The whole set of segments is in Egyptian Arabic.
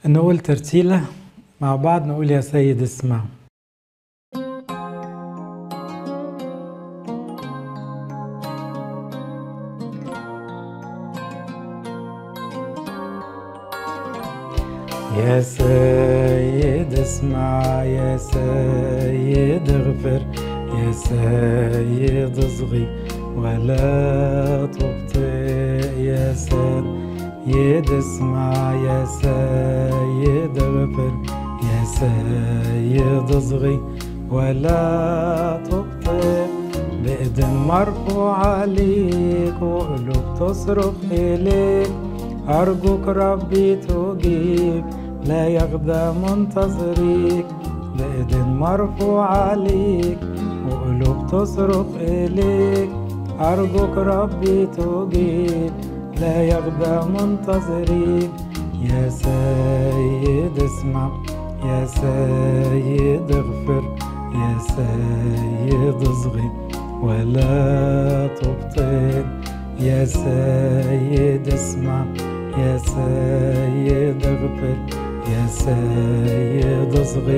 نقول ترتيلة مع بعض نقول يا سيد اسمع يا سيد اسمع يا سيد اغفر يا سيد اصغي ولا تبطئ يا سيد اسمع يا سيد اغفر يا سيد اصغي ولا تبطئ بإيد مرفوعة ليك وقلوب تصرخ إليك أرجوك ربي تجيب لا يغدى منتظريك بإيد مرفوعة ليك وقلوب تصرخ إليك أرجوك ربي تجيب لا يغدى منتظريك يا سيد اسمع يا سيد اغفر يا سيد اصغي ولا تبطئ يا سيد اسمع يا سيد اغفر يا سيد اصغي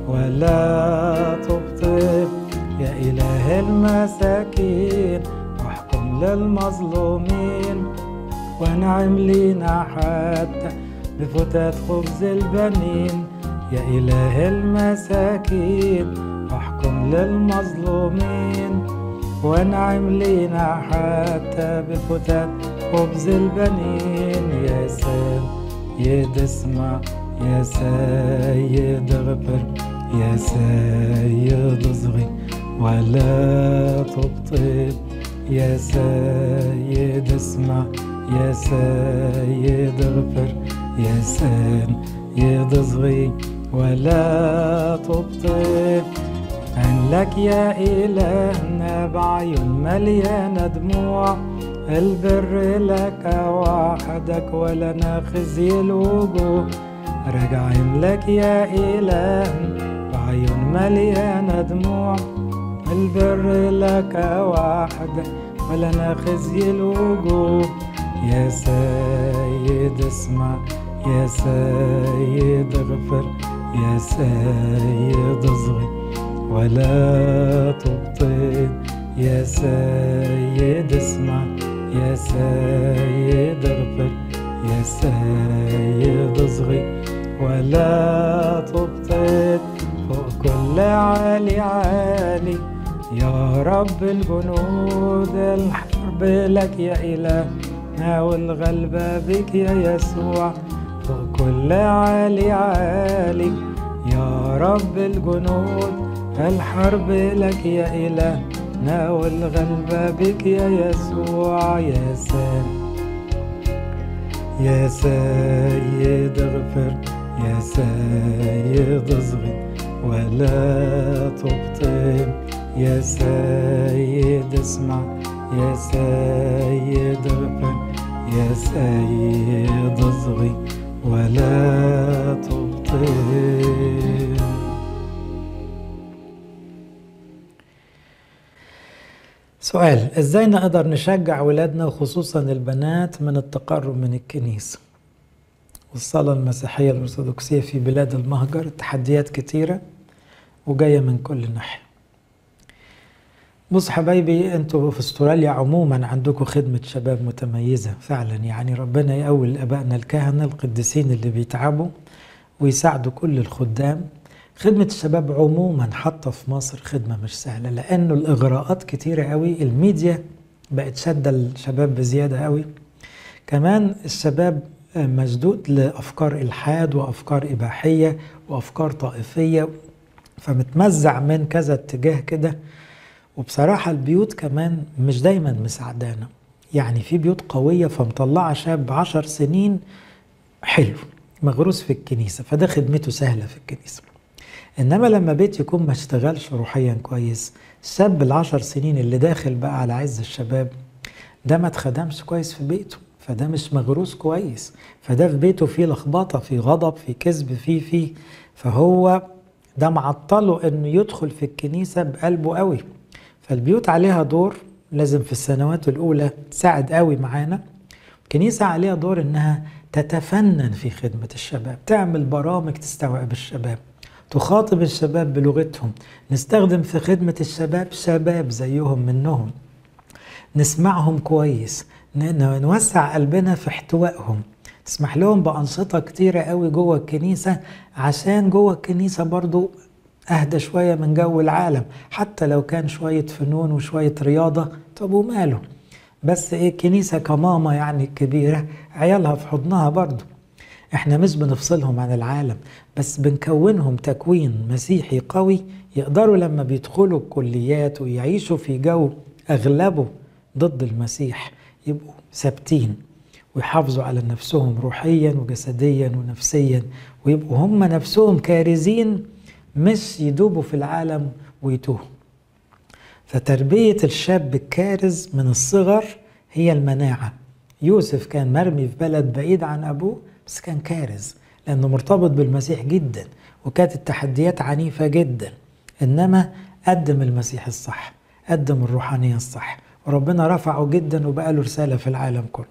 ولا تبطئ يا إله المساكين واحكم للمظلومين وانعم لينا حتى بفتات خبز البنين يا إله المساكين واحكم للمظلومين وانعم لينا حتى بفتات خبز البنين يا سيد اسمع يا سيد اغفر يا سيد اصغي ولا تبطئ يا سيد اسمع يا سيد اغفر يا سيد اصغي ولا تبطئ عن لك يا إلهنا بعيون مليانة دموع البر لك وحدك ولنا خزي الوجوه راجعين لك يا إله بعيون مليانة دموع البر لك وحدك ولنا خزي الوجوه يا سيد اسمع يا سيد اغفر يا سيد اصغي ولا تبطئ يا سيد اسمع يا سيد اغفر يا سيد اصغي ولا تبطئ فوق كل عالي عالي يا رب الجنود الحرب لك يا إلهنا والغلبة بك يا يسوع فوق كل عالي عالي يا رب الجنود الحرب لك يا إلهنا والغلبة بك يا يسوع يا سيد يا سيد اغفر يا سيد اصغي ولا تبطئ يا سيد اسمع يا سيد اغفر يا سيد اصغي ولا تبطئ سؤال ازاي نقدر نشجع ولادنا وخصوصا البنات من التقرب من الكنيسة والصلاة المسيحية الأرثوذكسية في بلاد المهجر تحديات كتيرة وجاية من كل ناحية بص حبايبي انتوا في استراليا عموما عندكم خدمة شباب متميزة فعلا يعني ربنا يقوي ابائنا الكهنة القديسين اللي بيتعبوا ويساعدوا كل الخدام خدمة الشباب عموما حتى في مصر خدمة مش سهلة لأنه الإغراءات كتيرة قوي الميديا بقت شادة الشباب بزيادة قوي كمان الشباب مشدود لأفكار إلحاد وأفكار إباحية وأفكار طائفية فمتمزع من كذا اتجاه كده وبصراحة البيوت كمان مش دايما مساعدانا يعني في بيوت قوية فمطلعة شاب عشر سنين حلو مغروس في الكنيسة فده خدمته سهلة في الكنيسة انما لما بيت يكون ما اشتغلش روحيا كويس الشاب العشر سنين اللي داخل بقى على عز الشباب ده ما اتخدمش كويس في بيته فده مش مغروس كويس فده في بيته فيه لخبطه في غضب في كذب في في فهو ده معطله انه يدخل في الكنيسه بقلبه قوي فالبيوت عليها دور لازم في السنوات الاولى تساعد قوي معانا الكنيسه عليها دور انها تتفنن في خدمة الشباب تعمل برامج تستوعب الشباب تخاطب الشباب بلغتهم نستخدم في خدمة الشباب شباب زيهم منهم نسمعهم كويس نوسع قلبنا في احتوائهم تسمح لهم بأنشطة كتيرة قوي جوه الكنيسة عشان جوه الكنيسة برضو أهدى شوية من جو العالم حتى لو كان شوية فنون وشوية رياضة طب وماله بس ايه الكنيسة كماما يعني كبيرة عيالها في حضنها برضو احنا مش بنفصلهم عن العالم بس بنكونهم تكوين مسيحي قوي يقدروا لما بيدخلوا الكليات ويعيشوا في جو اغلبه ضد المسيح يبقوا ثابتين ويحافظوا على نفسهم روحيا وجسديا ونفسيا ويبقوا هم نفسهم كارزين مش يدوبوا في العالم ويتوهوا فتربية الشاب الكارز من الصغر هي المناعة يوسف كان مرمي في بلد بعيد عن أبوه بس كان كارز لأنه مرتبط بالمسيح جدا وكانت التحديات عنيفة جدا إنما قدم المسيح الصح قدم الروحانية الصح وربنا رفعه جدا وبقى له رسالة في العالم كله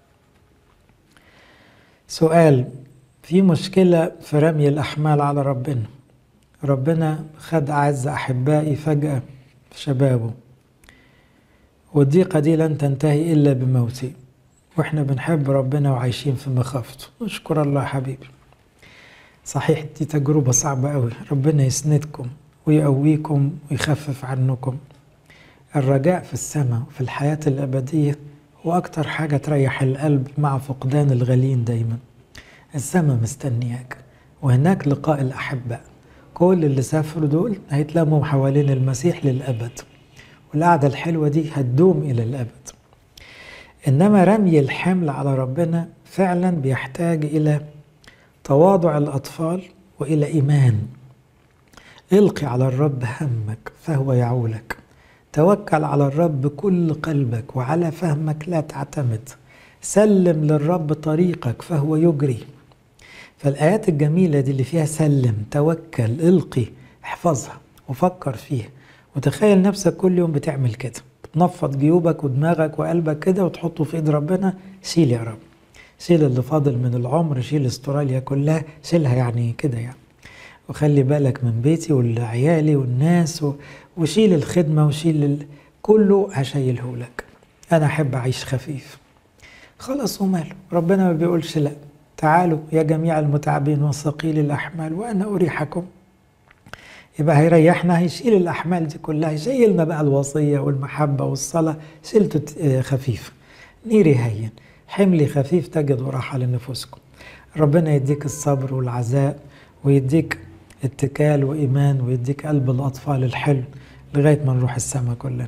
سؤال في مشكلة في رمي الأحمال على ربنا ربنا خد أعز أحبائي فجأة في شبابه والضيقة دي لن تنتهي إلا بموتي وإحنا بنحب ربنا وعايشين في مخافته نشكر الله حبيبي صحيح دي تجربة صعبة أوي ربنا يسندكم ويقويكم ويخفف عنكم الرجاء في السماء وفي الحياة الأبدية هو أكتر حاجة تريح القلب مع فقدان الغالين دايما السماء مستنياك وهناك لقاء الأحباء كل اللي سافروا دول هيتلموا حوالين المسيح للأبد والقعدة الحلوة دي هتدوم إلى الأبد إنما رمي الحمل على ربنا فعلا بيحتاج إلى تواضع الأطفال وإلى إيمان القي على الرب همك فهو يعولك توكل على الرب بكل قلبك وعلى فهمك لا تعتمد سلم للرب طريقك فهو يجري فالآيات الجميلة دي اللي فيها سلم توكل القي احفظها وفكر فيها وتخيل نفسك كل يوم بتعمل كده بتنفض جيوبك ودماغك وقلبك كده وتحطه في ايد ربنا شيل يا رب شيل اللي فاضل من العمر شيل استراليا كلها شيلها يعني كده يعني وخلي بالك من بيتي وعيالي والناس و... وشيل الخدمة وشيل ال... كله هشيله لك أنا أحب أعيش خفيف خلاص وماله ربنا ما بيقولش لا تعالوا يا جميع المتعبين والثقيل الأحمال وأنا أريحكم يبقى هيريحنا هيشيل الأحمال دي كلها يشيلنا بقى الوصية والمحبة والصلاة شيلته خفيف نيري هين حملي خفيف تجد راحة لنفوسكم ربنا يديك الصبر والعزاء ويديك اتكال وإيمان ويديك قلب الأطفال الحلو لغاية ما نروح السما كلنا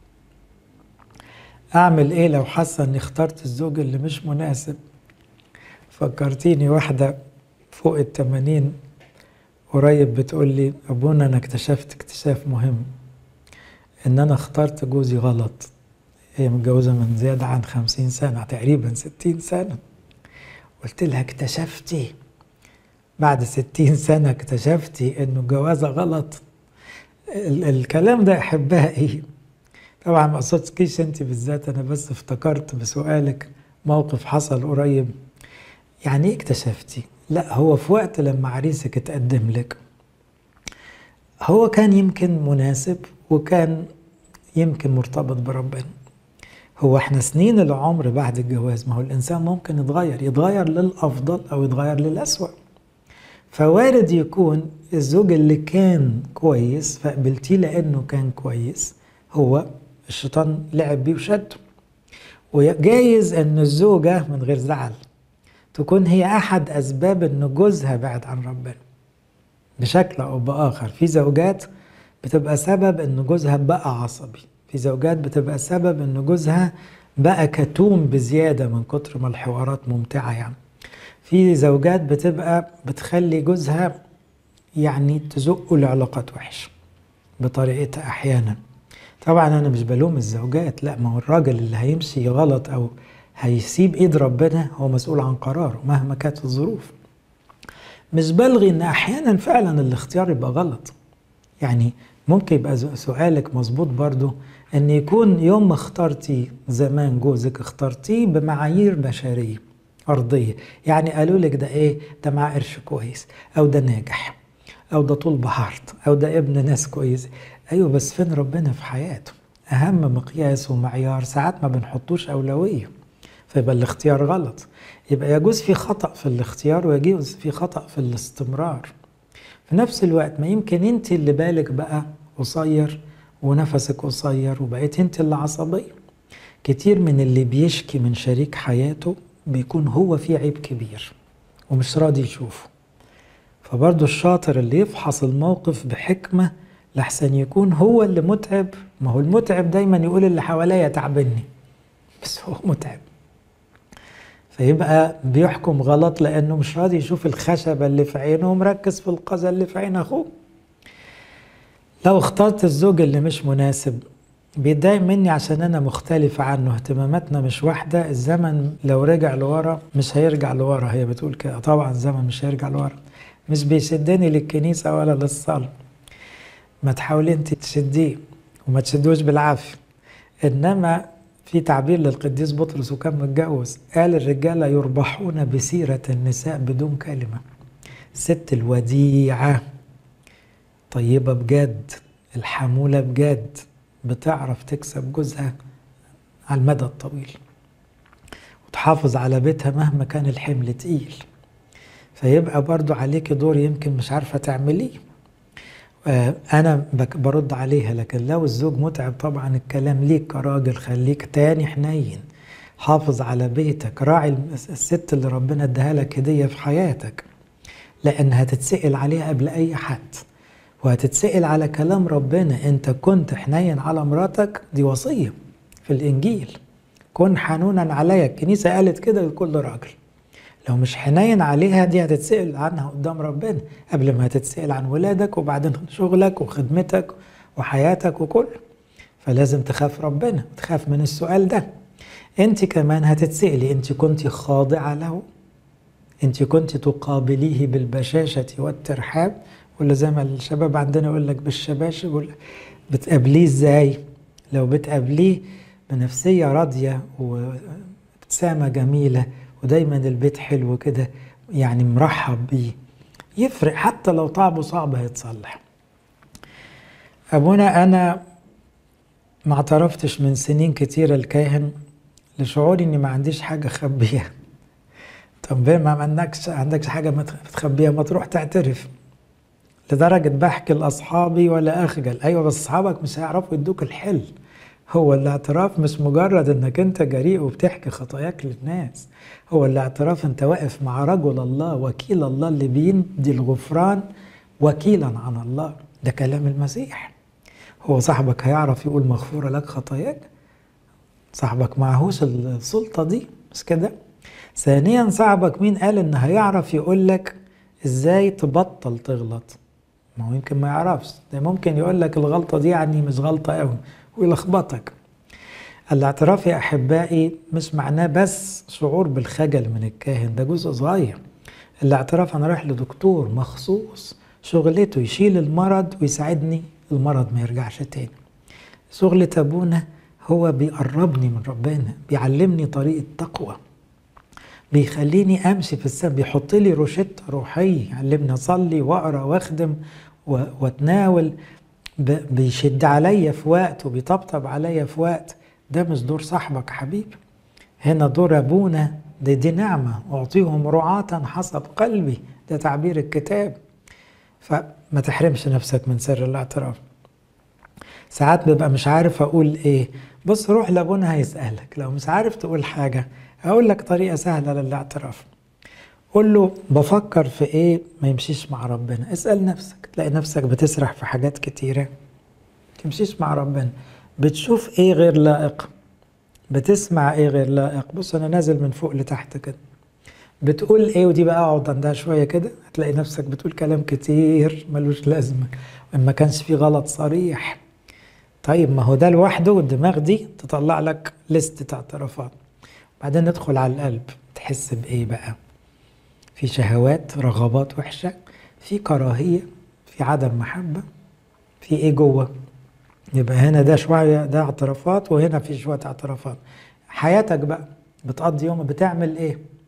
أعمل إيه لو حاسة إني اخترت الزوج اللي مش مناسب فكرتيني واحدة فوق التمانين قريب بتقول لي أبونا أنا اكتشفت اكتشاف مهم إن أنا اخترت جوزي غلط هي متجوزة من زيادة عن خمسين سنة تقريبا ستين سنة قلت لها اكتشفتي بعد ستين سنة اكتشفتي إنه الجوازة غلط ال الكلام ده أحبائي طبعا ما قصدتكيش أنت بالذات أنا بس افتكرت بسؤالك موقف حصل قريب يعني ايه اكتشفتي؟ لا هو في وقت لما عريسك اتقدم لك هو كان يمكن مناسب وكان يمكن مرتبط بربنا هو احنا سنين العمر بعد الجواز ما هو الانسان ممكن يتغير يتغير للافضل او يتغير للاسوأ فوارد يكون الزوج اللي كان كويس فقبلتيه لانه كان كويس هو الشيطان لعب بيه وشده وجايز ان الزوجه من غير زعل تكون هي احد اسباب ان جوزها بعد عن ربنا بشكل او باخر في زوجات بتبقى سبب ان جوزها بقى عصبي في زوجات بتبقى سبب ان جوزها بقى كتوم بزياده من كتر ما الحوارات ممتعه يعني في زوجات بتبقى بتخلي جوزها يعني تزقه لعلاقات وحشه بطريقتها احيانا طبعا انا مش بلوم الزوجات لا ما هو الراجل اللي هيمشي غلط او هيسيب ايد ربنا هو مسؤول عن قراره مهما كانت الظروف مش بلغي ان احيانا فعلا الاختيار يبقى غلط يعني ممكن يبقى سؤالك مظبوط برضو ان يكون يوم ما اخترتي زمان جوزك اخترتيه بمعايير بشريه أرضية يعني قالوا لك ده إيه ده معاه قرش كويس أو ده ناجح أو ده طول بحارت أو ده ابن ناس كويس أيوة بس فين ربنا في حياته أهم مقياس ومعيار ساعات ما بنحطوش أولوية فيبقى الاختيار غلط يبقى يجوز في خطأ في الاختيار ويجوز في خطأ في الاستمرار في نفس الوقت ما يمكن انت اللي بالك بقى قصير ونفسك قصير وبقيت انت اللي عصبية كتير من اللي بيشكي من شريك حياته بيكون هو في عيب كبير ومش راضي يشوفه فبرضه الشاطر اللي يفحص الموقف بحكمة لحسن يكون هو اللي متعب ما هو المتعب دايما يقول اللي حواليا تعبني بس هو متعب فيبقى بيحكم غلط لانه مش راضي يشوف الخشبه اللي في عينه ومركز في القذى اللي في عين اخوه لو اخترت الزوج اللي مش مناسب بيتضايق مني عشان انا مختلف عنه اهتماماتنا مش واحده الزمن لو رجع لورا مش هيرجع لورا هي بتقول كده طبعا الزمن مش هيرجع لورا مش بيشدني للكنيسه ولا للصلاه ما تحاولي انت تشديه وما تشدوش بالعافيه انما في تعبير للقديس بطرس وكان متجوز قال الرجاله يربحون بسيره النساء بدون كلمه الست الوديعه طيبه بجد الحموله بجد بتعرف تكسب جوزها على المدى الطويل وتحافظ على بيتها مهما كان الحمل تقيل فيبقى برضو عليك دور يمكن مش عارفة تعمليه أنا برد عليها لكن لو الزوج متعب طبعا الكلام ليك كراجل خليك تاني حنين حافظ على بيتك راعي الست اللي ربنا اداها لك هدية في حياتك لأن هتتسأل عليها قبل أي حد وهتتسأل على كلام ربنا انت كنت حنين على مراتك دي وصية في الانجيل كن حنونا عليا الكنيسة قالت كده لكل راجل لو مش حنين عليها دي هتتسأل عنها قدام ربنا قبل ما هتتسأل عن ولادك وبعدين شغلك وخدمتك وحياتك وكله فلازم تخاف ربنا تخاف من السؤال ده انت كمان هتتسألي انت كنت خاضعة له انت كنت تقابليه بالبشاشة والترحاب ولا زي ما الشباب عندنا يقول لك بالشباشب يقول بتقابليه ازاي لو بتقابليه بنفسية راضية وابتسامة جميلة ودايما البيت حلو كده يعني مرحب بيه يفرق حتى لو طعمه صعب هيتصلح أبونا أنا ما اعترفتش من سنين كتيرة الكاهن لشعوري إني ما عنديش حاجة أخبيها طب ما عندكش عندكش حاجة ما تخبيها ما تروح تعترف لدرجة بحكي لأصحابي ولا أخجل أيوة بس أصحابك مش هيعرفوا يدوك الحل هو الاعتراف مش مجرد انك انت جريء وبتحكي خطاياك للناس هو الاعتراف انت واقف مع رجل الله وكيل الله اللي بيدي الغفران وكيلا عن الله ده كلام المسيح هو صاحبك هيعرف يقول مغفورة لك خطاياك صاحبك معهوش السلطة دي بس كده ثانيا صاحبك مين قال ان هيعرف يقول لك ازاي تبطل تغلط ما هو يمكن ما يعرفش ده ممكن يقول لك الغلطة دي يعني مش غلطة قوي ويلخبطك الاعتراف يا أحبائي مش معناه بس شعور بالخجل من الكاهن ده جزء صغير الاعتراف أنا رايح لدكتور مخصوص شغلته يشيل المرض ويساعدني المرض ما يرجعش تاني شغلة أبونا هو بيقربني من ربنا بيعلمني طريقة تقوى بيخليني امشي في السبب بيحط لي روشته روحيه يعلمني اصلي واقرا واخدم واتناول بيشد عليا في وقت وبيطبطب عليا في وقت ده مش دور صاحبك حبيبي هنا دور ابونا دي, دي نعمه اعطيهم رعاة حسب قلبي ده تعبير الكتاب فما تحرمش نفسك من سر الاعتراف ساعات ببقى مش عارف اقول ايه بص روح لابونا هيسالك لو مش عارف تقول حاجه اقول لك طريقه سهله للاعتراف قول له بفكر في ايه ما يمشيش مع ربنا اسال نفسك تلاقي نفسك بتسرح في حاجات كتيره تمشيش مع ربنا بتشوف ايه غير لائق بتسمع ايه غير لائق بص انا نازل من فوق لتحت كده بتقول ايه ودي بقى اقعد عندها شويه كده هتلاقي نفسك بتقول كلام كتير ملوش لازمه ما كانش في غلط صريح طيب ما هو ده لوحده والدماغ دي تطلع لك لستة اعترافات بعدين ندخل على القلب تحس بايه بقى في شهوات رغبات وحشه في كراهيه في عدم محبه في ايه جوه يبقى هنا ده شويه ده اعترافات وهنا في شويه اعترافات حياتك بقى بتقضي يوم بتعمل ايه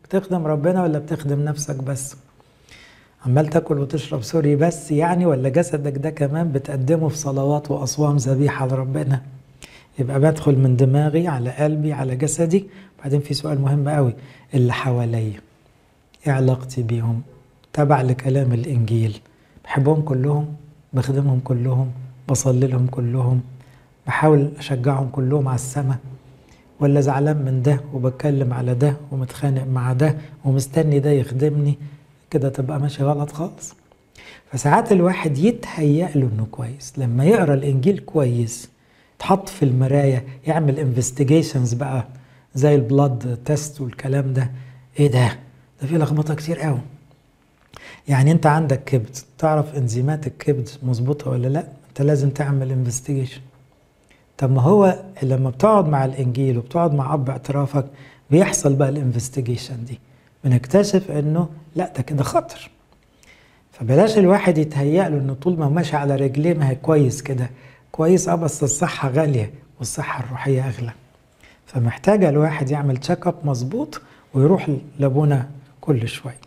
بتخدم ربنا ولا بتخدم نفسك بس عمال تاكل وتشرب سوري بس يعني ولا جسدك ده كمان بتقدمه في صلوات واصوام ذبيحه لربنا يبقى بدخل من دماغي على قلبي على جسدي بعدين في سؤال مهم قوي اللي حواليا ايه علاقتي بيهم تبع لكلام الانجيل بحبهم كلهم بخدمهم كلهم بصلي لهم كلهم بحاول اشجعهم كلهم على السماء ولا زعلان من ده وبتكلم على ده ومتخانق مع ده ومستني ده يخدمني كده تبقى ماشي غلط خالص فساعات الواحد يتهيأ له انه كويس لما يقرا الانجيل كويس تحط في المرايه يعمل انفستيجيشنز بقى زي البلاد تيست والكلام ده ايه ده ده في لخبطه كتير قوي يعني انت عندك كبد تعرف انزيمات الكبد مظبوطه ولا لا انت لازم تعمل انفستيجيشن طب ما هو لما بتقعد مع الانجيل وبتقعد مع اب اعترافك بيحصل بقى الانفستيجيشن دي بنكتشف انه لا ده كده خطر فبلاش الواحد يتهيأ له انه طول ما ماشي على رجليه ما هي كويس كده كويس اه بس الصحة غالية والصحة الروحية أغلى فمحتاجة الواحد يعمل تشيك اب مظبوط ويروح لابونا كل شوية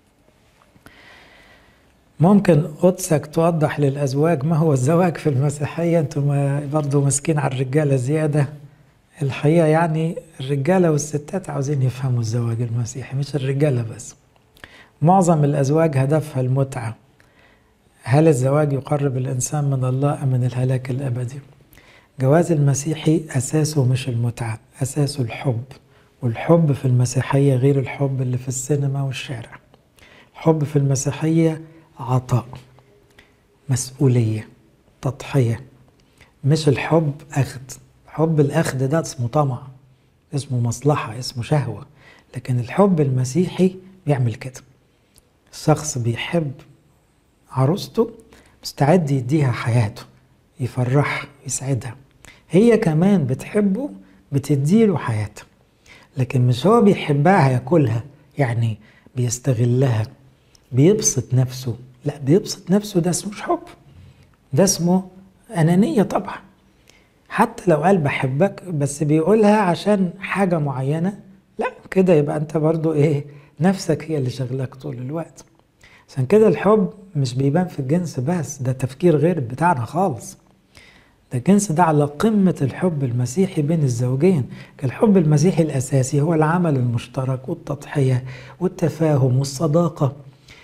ممكن قدسك توضح للأزواج ما هو الزواج في المسيحية انتم برضو ماسكين على الرجالة زيادة الحقيقة يعني الرجالة والستات عاوزين يفهموا الزواج المسيحي مش الرجالة بس معظم الأزواج هدفها المتعة هل الزواج يقرب الإنسان من الله أم من الهلاك الأبدي جواز المسيحي أساسه مش المتعة أساسه الحب والحب في المسيحية غير الحب اللي في السينما والشارع الحب في المسيحية عطاء مسؤولية تضحية مش الحب أخذ حب الأخذ ده اسمه طمع اسمه مصلحة اسمه شهوة لكن الحب المسيحي بيعمل كده الشخص بيحب عروسته مستعد يديها حياته يفرحها يسعدها هي كمان بتحبه بتديله حياتها لكن مش هو بيحبها هياكلها يعني بيستغلها بيبسط نفسه لا بيبسط نفسه ده اسمه حب ده اسمه أنانية طبعا حتى لو قال بحبك بس بيقولها عشان حاجة معينة لا كده يبقى أنت برضو إيه نفسك هي اللي شغلك طول الوقت عشان كده الحب مش بيبان في الجنس بس ده تفكير غير بتاعنا خالص ده الجنس ده على قمة الحب المسيحي بين الزوجين الحب المسيحي الأساسي هو العمل المشترك والتضحية والتفاهم والصداقة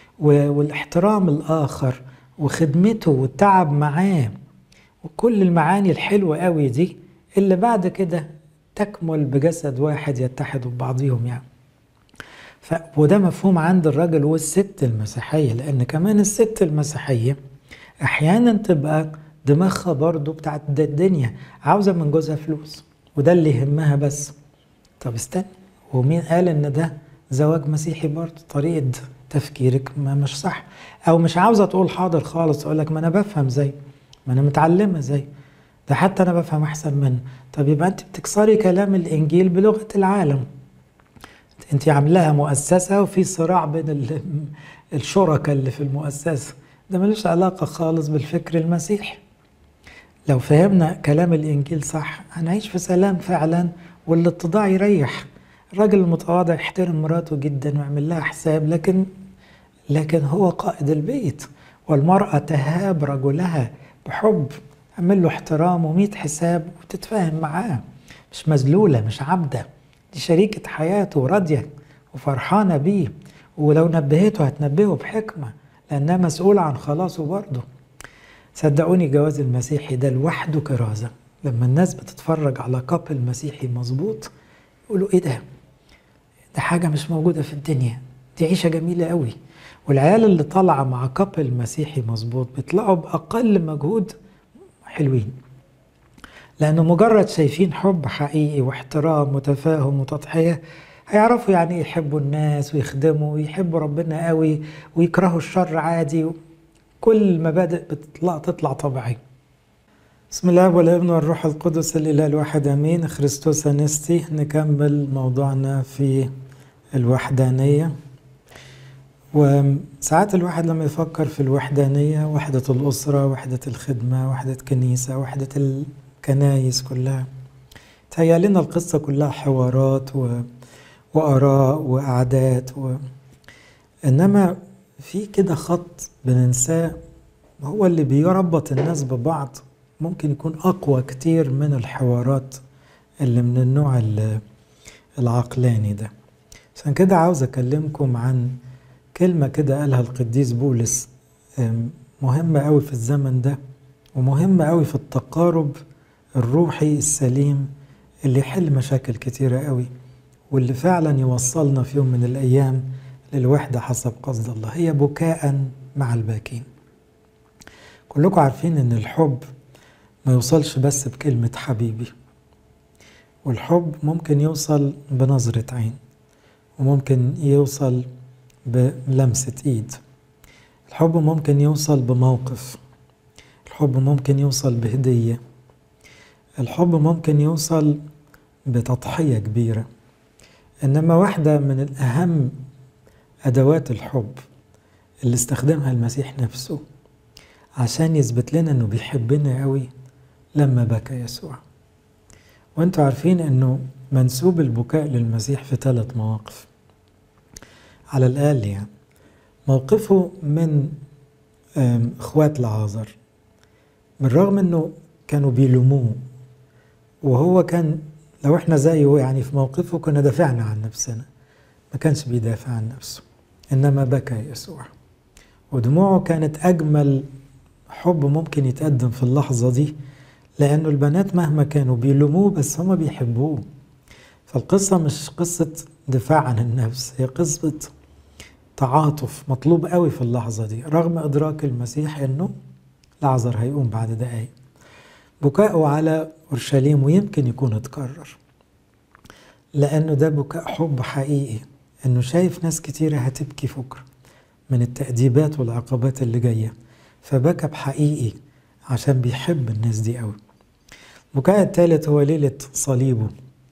والاحترام الآخر وخدمته والتعب معاه وكل المعاني الحلوة قوي دي اللي بعد كده تكمل بجسد واحد يتحدوا ببعضهم يعني ف... وده مفهوم عند الراجل والست المسيحية لأن كمان الست المسيحية أحيانا تبقى دماغها برضو بتاعت الدنيا عاوزة من جوزها فلوس وده اللي يهمها بس طب استنى ومين قال ان ده زواج مسيحي برضه طريقة تفكيرك ما مش صح او مش عاوزة تقول حاضر خالص اقول لك ما انا بفهم زي ما انا متعلمة زي ده حتى انا بفهم احسن منه طب يبقى انت بتكسري كلام الانجيل بلغة العالم انت عاملاها مؤسسة وفي صراع بين الشركاء اللي في المؤسسة ده ملوش علاقة خالص بالفكر المسيحي لو فهمنا كلام الإنجيل صح هنعيش في سلام فعلا والاتضاع يريح الراجل المتواضع يحترم مراته جدا ويعمل لها حساب لكن لكن هو قائد البيت والمرأة تهاب رجلها بحب تعمل له احترام وميت حساب وتتفاهم معاه مش مذلولة مش عبدة دي شريكة حياته راضية وفرحانة بيه ولو نبهته هتنبهه بحكمة لأنها مسؤولة عن خلاصه برضه صدقوني جواز المسيحي ده لوحده كرازة لما الناس بتتفرج على كابل مسيحي مظبوط يقولوا ايه ده ده حاجة مش موجودة في الدنيا دي عيشة جميلة قوي والعيال اللي طالعة مع كابل مسيحي مظبوط بيطلعوا بأقل مجهود حلوين لأنه مجرد شايفين حب حقيقي واحترام وتفاهم وتضحية هيعرفوا يعني ايه يحبوا الناس ويخدموا ويحبوا ربنا قوي ويكرهوا الشر عادي كل المبادئ بتطلع تطلع طبيعي بسم الله والابن والروح القدس الاله الواحد امين خريستوس انستي نكمل موضوعنا في الوحدانيه وساعات الواحد لما يفكر في الوحدانيه وحده الاسره وحده الخدمه وحده كنيسه وحده الكنايس كلها تهيأ لنا القصه كلها حوارات و وآراء وأعداد و... إنما في كده خط بننساه هو اللي بيربط الناس ببعض ممكن يكون أقوى كتير من الحوارات اللي من النوع العقلاني ده عشان كده عاوز أكلمكم عن كلمة كده قالها القديس بولس مهمة قوي في الزمن ده ومهمة قوي في التقارب الروحي السليم اللي يحل مشاكل كتيرة قوي واللي فعلا يوصلنا في يوم من الأيام للوحدة حسب قصد الله هي بكاء مع الباكين كلكم عارفين ان الحب ما يوصلش بس بكلمة حبيبي والحب ممكن يوصل بنظرة عين وممكن يوصل بلمسة ايد الحب ممكن يوصل بموقف الحب ممكن يوصل بهدية الحب ممكن يوصل بتضحية كبيرة إنما واحدة من الأهم أدوات الحب اللي استخدمها المسيح نفسه عشان يثبت لنا إنه بيحبنا قوي لما بكى يسوع وانتوا عارفين إنه منسوب البكاء للمسيح في ثلاث مواقف على الأقل يعني موقفه من اخوات لعازر بالرغم انه كانوا بيلوموه وهو كان لو احنا زيه يعني في موقفه كنا دافعنا عن نفسنا ما كانش بيدافع عن نفسه انما بكى يسوع ودموعه كانت اجمل حب ممكن يتقدم في اللحظه دي لانه البنات مهما كانوا بيلوموه بس هما بيحبوه فالقصه مش قصه دفاع عن النفس هي قصه تعاطف مطلوب قوي في اللحظة دي رغم إدراك المسيح إنه لعذر هيقوم بعد دقايق بكاءه على أورشليم ويمكن يكون اتكرر لأنه ده بكاء حب حقيقي إنه شايف ناس كتيرة هتبكي فكرة من التأديبات والعقبات اللي جاية فبكى بحقيقي عشان بيحب الناس دي قوي بكاء الثالث هو ليلة صليبه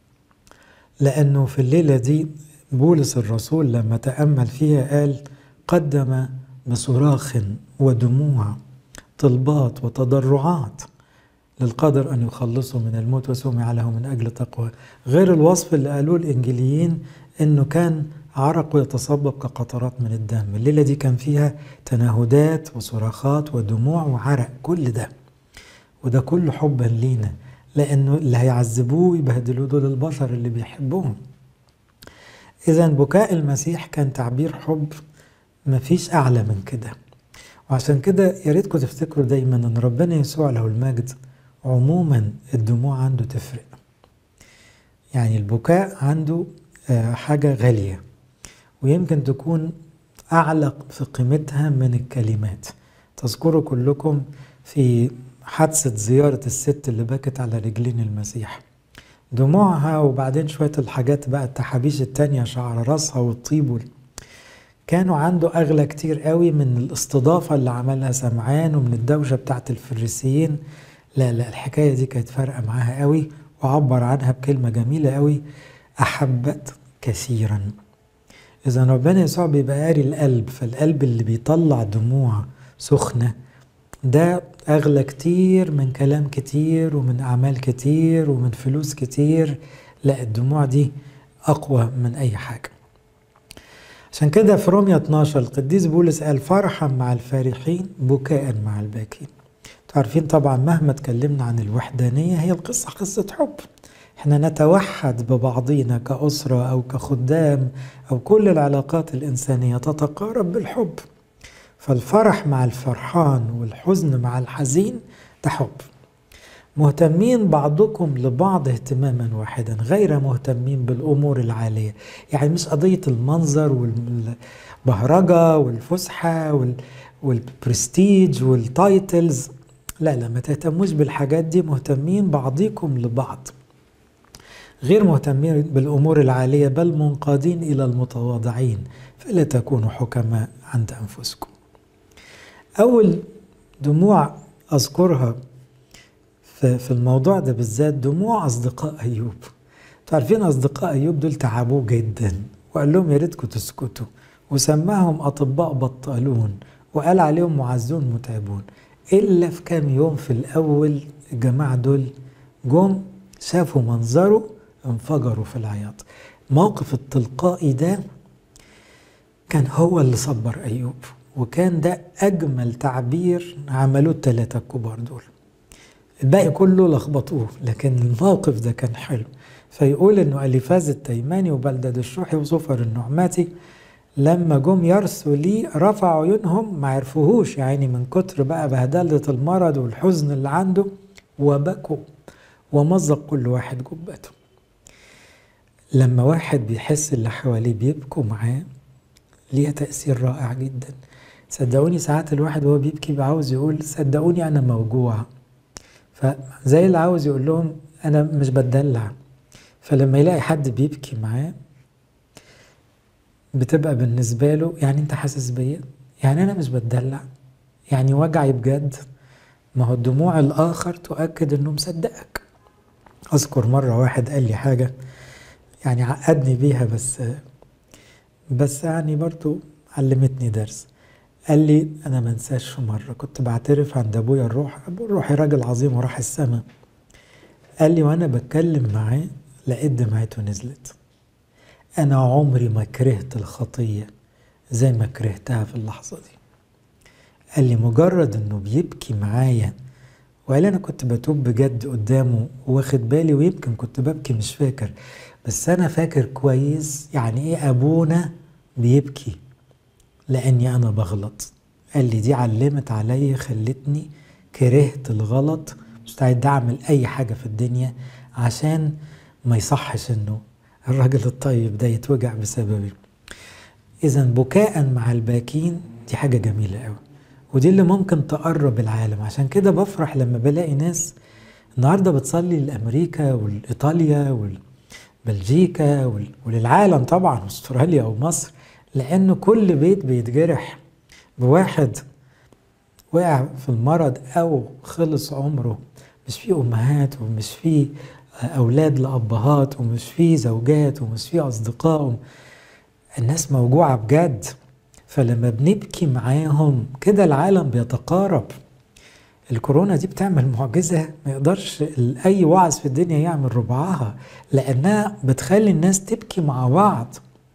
لأنه في الليلة دي بولس الرسول لما تأمل فيها قال قدم بصراخ ودموع طلبات وتضرعات للقادر أن يخلصه من الموت وسمع له من أجل تقوى غير الوصف اللي قالوه الإنجيليين أنه كان عرقه يتصبب كقطرات من الدم الليلة دي كان فيها تنهدات وصراخات ودموع وعرق كل ده وده كله حبا لينا لأنه اللي هيعذبوه يبهدلوه دول البشر اللي بيحبوهم إذا بكاء المسيح كان تعبير حب مفيش أعلى من كده وعشان كده يا ريتكم تفتكروا دايما إن ربنا يسوع له المجد عموما الدموع عنده تفرق يعني البكاء عنده حاجة غالية ويمكن تكون أعلى في قيمتها من الكلمات تذكروا كلكم في حادثة زيارة الست اللي بكت على رجلين المسيح دموعها وبعدين شوية الحاجات بقى التحابيش التانية شعر راسها والطيب وال... كانوا عنده أغلى كتير قوي من الاستضافة اللي عملها سمعان ومن الدوشة بتاعت الفريسيين لا لا الحكاية دي كانت فارقة معاها قوي وعبر عنها بكلمة جميلة قوي أحبت كثيرا إذا ربنا يسوع بيبقى قاري القلب فالقلب اللي بيطلع دموع سخنة ده أغلى كتير من كلام كتير ومن أعمال كتير ومن فلوس كتير لا الدموع دي أقوى من أي حاجة عشان كده في رومية 12 القديس بولس قال فرحا مع الفارحين بكاء مع الباكين عارفين طبعا مهما اتكلمنا عن الوحدانية هي القصة قصة حب احنا نتوحد ببعضينا كأسرة أو كخدام أو كل العلاقات الإنسانية تتقارب بالحب فالفرح مع الفرحان والحزن مع الحزين ده حب مهتمين بعضكم لبعض اهتماما واحدا غير مهتمين بالامور العاليه يعني مش قضيه المنظر والبهرجه والفسحه والبرستيج والتايتلز لا لا ما تهتموش بالحاجات دي مهتمين بعضكم لبعض غير مهتمين بالامور العاليه بل منقادين الى المتواضعين فلا تكونوا حكماء عند انفسكم اول دموع اذكرها في الموضوع ده بالذات دموع اصدقاء ايوب عارفين اصدقاء ايوب دول تعبوه جدا وقال لهم يا ريتكم تسكتوا وسماهم اطباء بطالون وقال عليهم معزون متعبون الا في كام يوم في الاول الجماعه دول جم شافوا منظره انفجروا في العياط موقف التلقائي ده كان هو اللي صبر أيوب وكان ده أجمل تعبير عملوه الثلاثة الكبار دول الباقي كله لخبطوه لكن الموقف ده كان حلو فيقول انه اليفاز التيماني وبلدد الشوحي وصفر النعماتي لما جم يرثوا لي رفعوا عيونهم ما عرفوهوش يعني من كتر بقى بهدلة المرض والحزن اللي عنده وبكوا ومزق كل واحد جبته لما واحد بيحس اللي حواليه بيبكوا معاه ليها تأثير رائع جدا صدقوني ساعات الواحد وهو بيبكي عاوز يقول صدقوني أنا موجوع فزي اللي عاوز يقول لهم أنا مش بتدلع فلما يلاقي حد بيبكي معاه بتبقى بالنسبة له يعني أنت حاسس بيا يعني أنا مش بتدلع يعني وجعي بجد ما هو دموع الآخر تؤكد إنه مصدقك أذكر مرة واحد قال لي حاجة يعني عقدني بيها بس بس يعني برضو علمتني درس قال لي أنا ما انساش في مرة كنت بعترف عند أبويا الروح أبو الروحي راجل عظيم وراح السما قال لي وأنا بتكلم معاه لقيت دمعته نزلت أنا عمري ما كرهت الخطية زي ما كرهتها في اللحظة دي قال لي مجرد إنه بيبكي معايا وقال أنا كنت بتوب بجد قدامه واخد بالي ويمكن كنت ببكي مش فاكر بس أنا فاكر كويس يعني إيه أبونا بيبكي لأني أنا بغلط قال لي دي علمت عليا خلتني كرهت الغلط مستعد أعمل أي حاجة في الدنيا عشان ما يصحش إنه الراجل الطيب ده يتوجع بسببي إذا بكاء مع الباكين دي حاجة جميلة قوي ودي اللي ممكن تقرب العالم عشان كده بفرح لما بلاقي ناس النهارده بتصلي لأمريكا والإيطاليا والبلجيكا وللعالم طبعا استراليا ومصر لأنه كل بيت بيتجرح بواحد وقع في المرض أو خلص عمره مش فيه أمهات ومش فيه أولاد لأبهات ومش فيه زوجات ومش فيه أصدقاء الناس موجوعة بجد فلما بنبكي معاهم كده العالم بيتقارب الكورونا دي بتعمل معجزة ما يقدرش أي وعظ في الدنيا يعمل ربعها لأنها بتخلي الناس تبكي مع بعض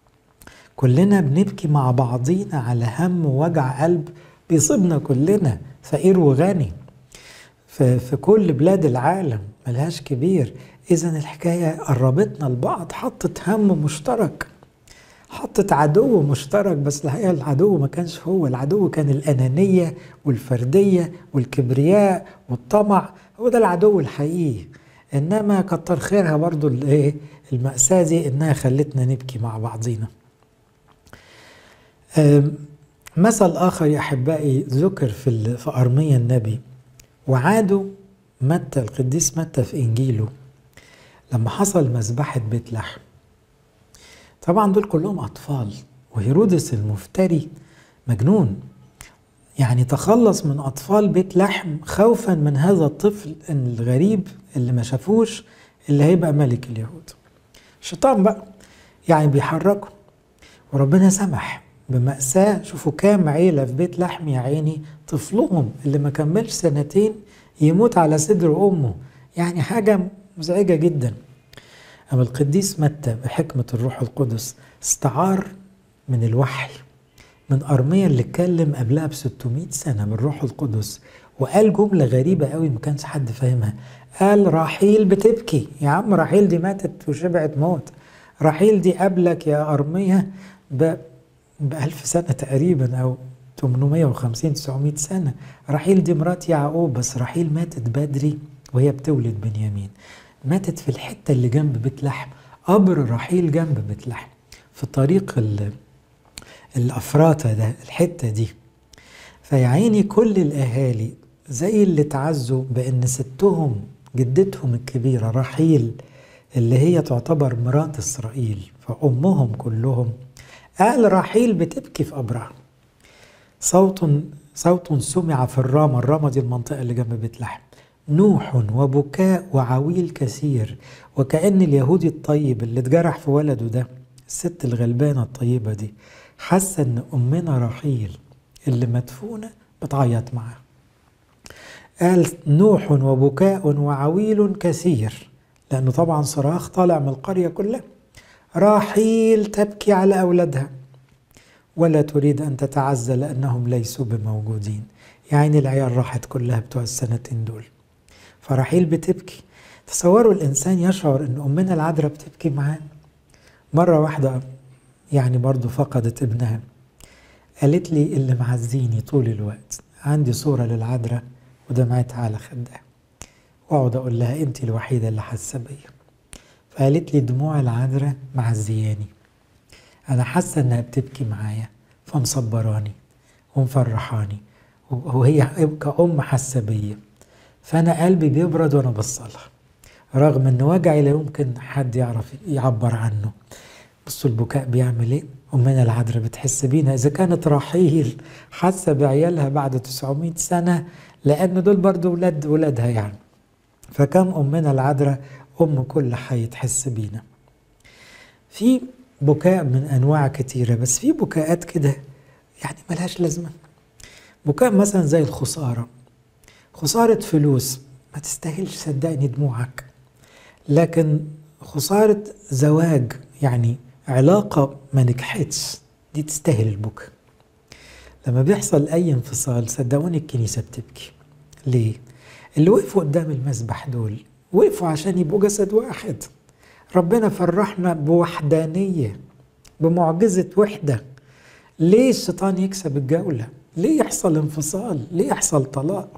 كلنا بنبكي مع بعضينا على هم ووجع قلب بيصيبنا كلنا فقير وغني في كل بلاد العالم ملهاش كبير إذا الحكاية قربتنا لبعض حطت هم مشترك حطت عدو مشترك بس الحقيقة العدو ما كانش هو العدو كان الأنانية والفردية والكبرياء والطمع هو ده العدو الحقيقي إنما كتر خيرها برضو الإيه المأساة دي إنها خلتنا نبكي مع بعضينا مثل آخر يا أحبائي ذكر في في أرميا النبي وعادوا متى القديس متى في إنجيله لما حصل مذبحة بيت لحم طبعا دول كلهم أطفال وهيرودس المفتري مجنون يعني تخلص من أطفال بيت لحم خوفا من هذا الطفل الغريب اللي ما شافوش اللي هيبقى ملك اليهود الشيطان بقى يعني بيحركه وربنا سمح بمأساة شوفوا كام عيلة في بيت لحم يا عيني طفلهم اللي ما كملش سنتين يموت على صدر أمه يعني حاجة مزعجة جدا أما القديس متى بحكمة الروح القدس استعار من الوحي من أرميا اللي اتكلم قبلها ب 600 سنة من الروح القدس وقال جملة غريبة قوي ما كانش حد فاهمها قال رحيل بتبكي يا عم رحيل دي ماتت وشبعت موت رحيل دي قبلك يا أرميا ب بألف سنة تقريبا أو 850 900 سنة رحيل دي مرات يعقوب بس رحيل ماتت بدري وهي بتولد بنيامين ماتت في الحتة اللي جنب بيت لحم قبر رحيل جنب بيت لحم في طريق الأفراطة ده الحتة دي فيعيني كل الأهالي زي اللي تعزوا بأن ستهم جدتهم الكبيرة رحيل اللي هي تعتبر مرات إسرائيل فأمهم كلهم قال رحيل بتبكي في قبرها صوت صوت سمع في الرامة الرامة دي المنطقة اللي جنب بيت لحم نوح وبكاء وعويل كثير وكأن اليهودي الطيب اللي اتجرح في ولده ده الست الغلبانة الطيبة دي حاسة ان أمنا رحيل اللي مدفونة بتعيط معاه قال نوح وبكاء وعويل كثير لأنه طبعا صراخ طالع من القرية كلها راحيل تبكي على أولادها ولا تريد أن تتعزى لأنهم ليسوا بموجودين يعني العيال راحت كلها بتوع السنتين دول فرحيل بتبكي تصوروا الإنسان يشعر أن أمنا العذراء بتبكي معاه مرة واحدة يعني برضو فقدت ابنها قالت لي اللي معزيني طول الوقت عندي صورة للعذراء ودمعتها على خدها واقعد اقول لها انت الوحيدة اللي حاسة بيا فقالت لي دموع العذراء معزياني انا حاسة انها بتبكي معايا فمصبراني ومفرحاني وهي كأم حاسة بيا فأنا قلبي بيبرد وأنا بصلها رغم إن وجعي لا يمكن حد يعرف يعبر عنه بصوا البكاء بيعمل إيه أمنا العذراء بتحس بينا إذا كانت رحيل حاسة بعيالها بعد 900 سنة لأن دول برضو ولاد ولادها يعني فكم أمنا العذراء أم كل حي تحس بينا في بكاء من أنواع كتيرة بس في بكاءات كده يعني ملهاش لازمة بكاء مثلا زي الخسارة خسارة فلوس ما تستاهلش صدقني دموعك لكن خسارة زواج يعني علاقة ما نجحتش دي تستاهل البكاء لما بيحصل أي انفصال صدقوني الكنيسة بتبكي ليه؟ اللي وقفوا قدام المسبح دول وقفوا عشان يبقوا جسد واحد ربنا فرحنا بوحدانية بمعجزة وحدة ليه الشيطان يكسب الجولة؟ ليه يحصل انفصال؟ ليه يحصل طلاق؟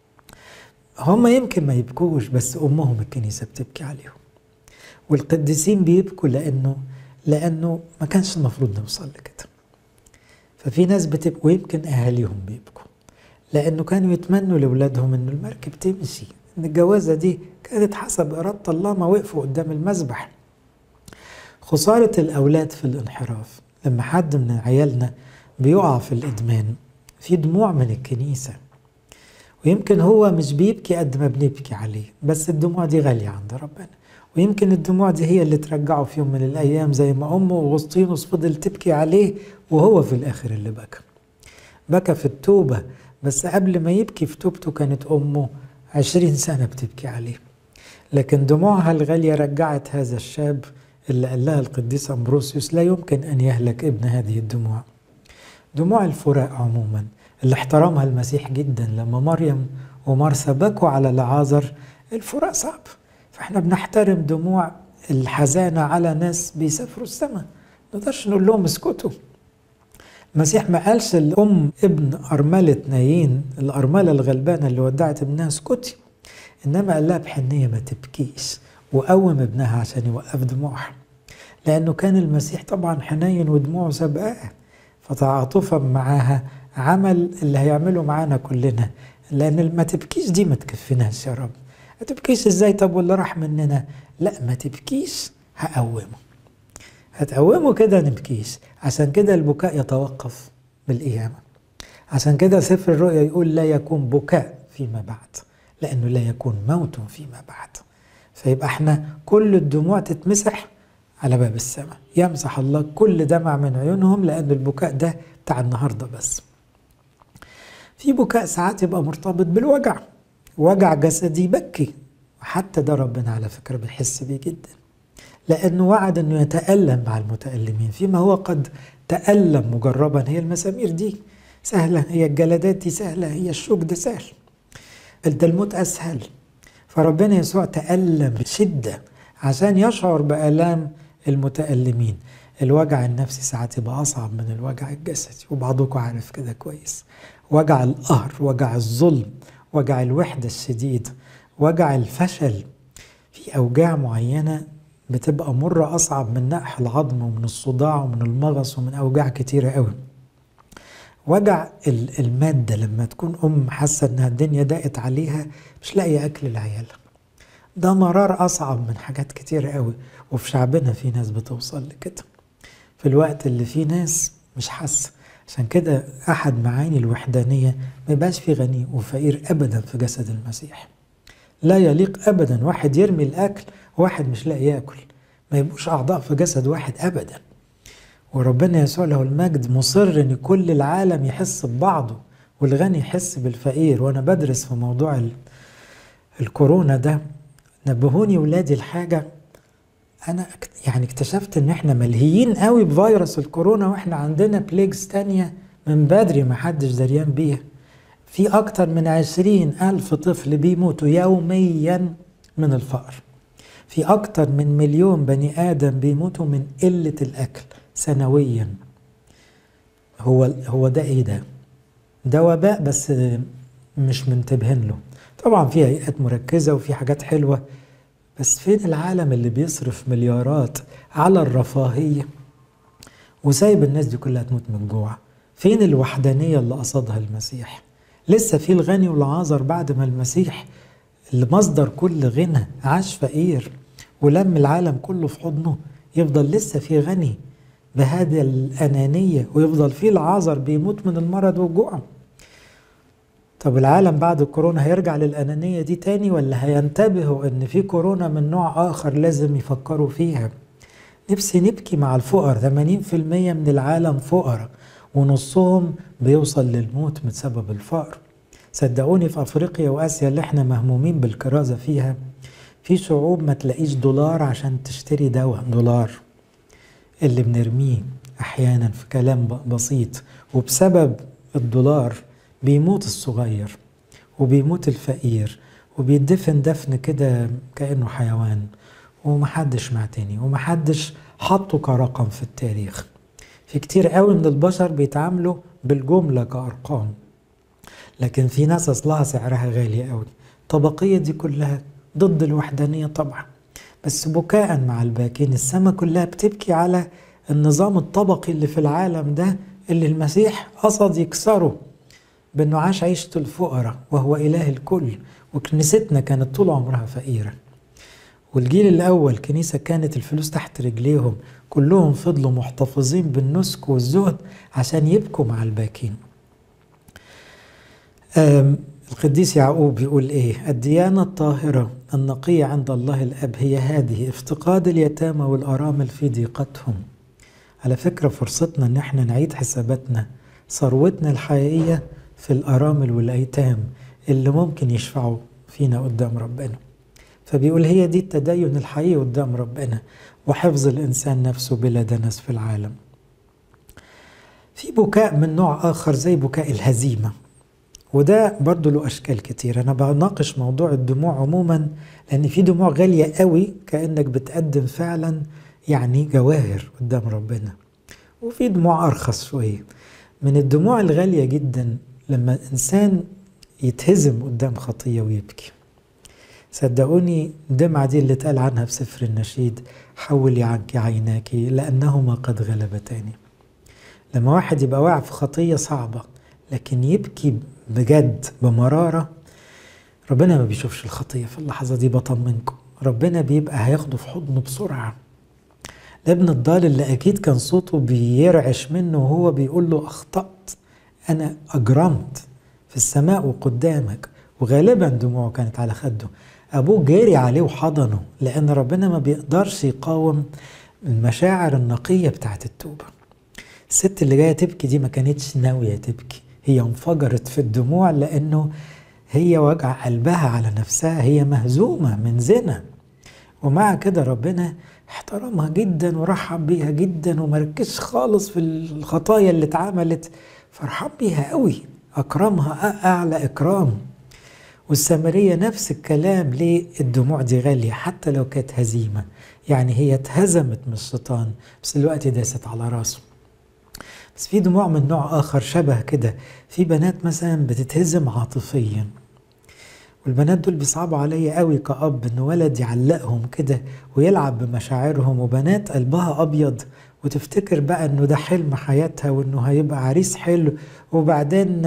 هم يمكن ما يبكوش بس أمهم الكنيسة بتبكي عليهم والقديسين بيبكوا لأنه لأنه ما كانش المفروض نوصل لكده ففي ناس بتبكي ويمكن أهاليهم بيبكوا لأنه كانوا يتمنوا لأولادهم إنه المركب تمشي إن الجوازة دي كانت حسب إرادة الله ما وقفوا قدام المذبح خسارة الأولاد في الانحراف لما حد من عيالنا بيقع في الإدمان في دموع من الكنيسة ويمكن هو مش بيبكي قد ما بنبكي عليه بس الدموع دي غالية عند ربنا ويمكن الدموع دي هي اللي ترجعه في يوم من الأيام زي ما أمه أغسطينوس فضل تبكي عليه وهو في الآخر اللي بكى بكى في التوبة بس قبل ما يبكي في توبته كانت أمه عشرين سنة بتبكي عليه لكن دموعها الغالية رجعت هذا الشاب اللي قال لها القديس أمبروسيوس لا يمكن أن يهلك ابن هذه الدموع دموع الفراق عموما اللي احترمها المسيح جدا لما مريم ومارسا بكوا على لعازر الفراق صعب فاحنا بنحترم دموع الحزانة على ناس بيسافروا السماء نقدرش نقول لهم اسكتوا المسيح ما قالش الأم ابن أرملة نايين الأرملة الغلبانة اللي ودعت ابنها اسكتي إنما قال لها بحنية ما تبكيش وقوم ابنها عشان يوقف دموعها لأنه كان المسيح طبعا حنين ودموعه سبقاه فتعاطفا معاها عمل اللي هيعمله معانا كلنا لأن ما تبكيش دي ما تكفيناش يا رب ما تبكيش ازاي طب واللي راح مننا لا ما تبكيش هقومه هتقومه كده نبكيش عشان كده البكاء يتوقف بالقيامة عشان كده سفر الرؤيا يقول لا يكون بكاء فيما بعد لأنه لا يكون موت فيما بعد فيبقى احنا كل الدموع تتمسح على باب السماء يمسح الله كل دمع من عيونهم لأن البكاء ده بتاع النهارده بس في بكاء ساعات يبقى مرتبط بالوجع وجع جسدي يبكي وحتى ده ربنا على فكرة بيحس بيه جدا لأنه وعد أنه يتألم مع المتألمين فيما هو قد تألم مجربا هي المسامير دي سهلة هي الجلدات دي سهلة هي الشوك ده سهل ده الموت أسهل فربنا يسوع تألم بشدة عشان يشعر بآلام المتألمين الوجع النفسي ساعات يبقى أصعب من الوجع الجسدي وبعضكم عارف كده كويس وجع القهر وجع الظلم وجع الوحدة الشديد وجع الفشل في أوجاع معينة بتبقى مرة أصعب من نقح العظم ومن الصداع ومن المغص ومن أوجاع كتيرة قوي وجع المادة لما تكون أم حاسة إنها الدنيا ضاقت عليها مش لاقية أكل لعيالها ده مرار أصعب من حاجات كتيرة قوي وفي شعبنا في ناس بتوصل لكده في الوقت اللي فيه ناس مش حاسة عشان كده أحد معاني الوحدانية ما يبقاش في غني وفقير أبدا في جسد المسيح لا يليق أبدا واحد يرمي الأكل وواحد مش لاقي ياكل ما يبقوش أعضاء في جسد واحد أبدا وربنا يسوع له المجد مصر ان كل العالم يحس ببعضه والغني يحس بالفقير وانا بدرس في موضوع الكورونا ده نبهوني ولادي الحاجه انا يعني اكتشفت ان احنا ملهيين قوي بفيروس الكورونا واحنا عندنا بليجز تانية من بدري ما حدش دريان بيها في اكتر من عشرين الف طفل بيموتوا يوميا من الفقر في اكتر من مليون بني ادم بيموتوا من قلة الاكل سنويا هو هو ده ايه ده ده وباء بس مش منتبهين له طبعا في هيئات مركزة وفي حاجات حلوة بس فين العالم اللي بيصرف مليارات على الرفاهية وسايب الناس دي كلها تموت من جوع فين الوحدانية اللي قصدها المسيح لسه في الغني والعازر بعد ما المسيح اللي مصدر كل غنى عاش فقير ولم العالم كله في حضنه يفضل لسه في غني بهذه الأنانية ويفضل فيه العازر بيموت من المرض والجوع طب العالم بعد الكورونا هيرجع للأنانية دي تاني ولا هينتبهوا إن في كورونا من نوع آخر لازم يفكروا فيها نفسي نبكي مع الفقر 80% من العالم فقراء ونصهم بيوصل للموت بسبب الفقر صدقوني في أفريقيا وآسيا اللي احنا مهمومين بالكرازة فيها في شعوب ما تلاقيش دولار عشان تشتري دواء دولار اللي بنرميه أحيانا في كلام بسيط وبسبب الدولار بيموت الصغير وبيموت الفقير وبيدفن دفن كده كأنه حيوان ومحدش معتني ومحدش حطه كرقم في التاريخ في كتير قوي من البشر بيتعاملوا بالجملة كأرقام لكن في ناس أصلها سعرها غالي قوي الطبقية دي كلها ضد الوحدانية طبعا بس بكاء مع الباكين السماء كلها بتبكي على النظام الطبقي اللي في العالم ده اللي المسيح قصد يكسره بأنه عاش عيشة الفقراء وهو إله الكل وكنيستنا كانت طول عمرها فقيرة والجيل الأول كنيسة كانت الفلوس تحت رجليهم كلهم فضلوا محتفظين بالنسك والزهد عشان يبكوا مع الباكين القديس يعقوب بيقول ايه الديانة الطاهرة النقية عند الله الأب هي هذه افتقاد اليتامى والأرامل في ضيقتهم على فكرة فرصتنا ان احنا نعيد حساباتنا ثروتنا الحقيقية في الأرامل والأيتام اللي ممكن يشفعوا فينا قدام ربنا فبيقول هي دي التدين الحقيقي قدام ربنا وحفظ الإنسان نفسه بلا دنس في العالم في بكاء من نوع آخر زي بكاء الهزيمة وده برضو له أشكال كتير أنا بناقش موضوع الدموع عموما لأن في دموع غالية قوي كأنك بتقدم فعلا يعني جواهر قدام ربنا وفي دموع أرخص شوية من الدموع الغالية جدا لما الإنسان يتهزم قدام خطية ويبكي صدقوني الدمعة دي اللي اتقال عنها في سفر النشيد حولي عنك عيناك لأنهما قد غلبتاني لما واحد يبقى واقع في خطية صعبة لكن يبكي بجد بمرارة ربنا ما بيشوفش الخطية في اللحظة دي بطمنكم ربنا بيبقى هياخده في حضنه بسرعة الابن الضال اللي أكيد كان صوته بيرعش منه وهو بيقول له أخطأت أنا أجرمت في السماء وقدامك وغالبا دموعه كانت على خده أبوه جاري عليه وحضنه لأن ربنا ما بيقدرش يقاوم المشاعر النقية بتاعت التوبة الست اللي جاية تبكي دي ما كانتش ناوية تبكي هي انفجرت في الدموع لأنه هي وجع قلبها على نفسها هي مهزومة من زنا ومع كده ربنا احترمها جدا ورحب بيها جدا ومركزش خالص في الخطايا اللي اتعملت فرحب بيها قوي أكرمها أعلى إكرام والسامرية نفس الكلام ليه الدموع دي غالية حتى لو كانت هزيمة يعني هي اتهزمت من الشيطان بس الوقت داست على راسه بس في دموع من نوع آخر شبه كده في بنات مثلا بتتهزم عاطفيا والبنات دول بيصعبوا عليا قوي كأب إن ولد يعلقهم كده ويلعب بمشاعرهم وبنات قلبها أبيض وتفتكر بقى إنه ده حلم حياتها وإنه هيبقى عريس حلو وبعدين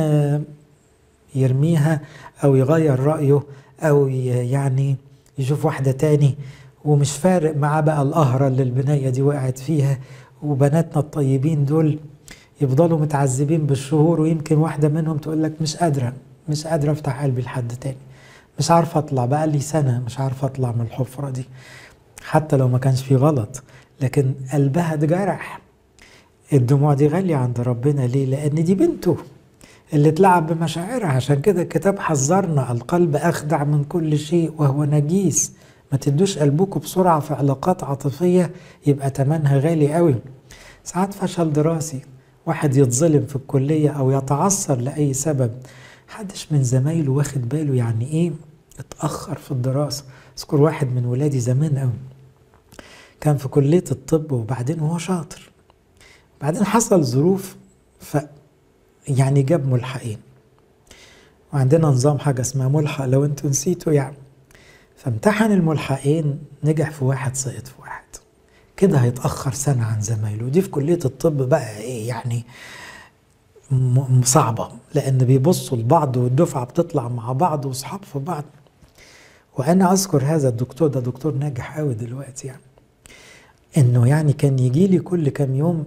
يرميها أو يغير رأيه أو يعني يشوف واحدة تاني ومش فارق معاه بقى القهرة اللي البنية دي وقعت فيها وبناتنا الطيبين دول يفضلوا متعذبين بالشهور ويمكن واحدة منهم تقول لك مش قادرة مش قادرة افتح قلبي لحد تاني مش عارفة اطلع بقى لي سنة مش عارفة اطلع من الحفرة دي حتى لو ما كانش في غلط لكن قلبها اتجرح الدموع دي غالية عند ربنا ليه؟ لأن دي بنته اللي اتلعب بمشاعرها عشان كده الكتاب حذرنا القلب أخدع من كل شيء وهو نجيس ما تدوش قلبكم بسرعة في علاقات عاطفية يبقى تمنها غالي قوي ساعات فشل دراسي واحد يتظلم في الكلية أو يتعثر لأي سبب محدش من زمايله واخد باله يعني إيه اتأخر في الدراسة أذكر واحد من ولادي زمان قوي كان في كلية الطب وبعدين هو شاطر بعدين حصل ظروف ف يعني جاب ملحقين وعندنا نظام حاجة اسمها ملحق لو انتوا نسيتوا يعني فامتحن الملحقين نجح في واحد سقط في واحد كده هيتأخر سنة عن زمايله ودي في كلية الطب بقى ايه يعني صعبة لأن بيبصوا لبعض والدفعة بتطلع مع بعض وصحاب في بعض وأنا أذكر هذا الدكتور ده دكتور ناجح قوي دلوقتي يعني إنه يعني كان يجي لي كل كام يوم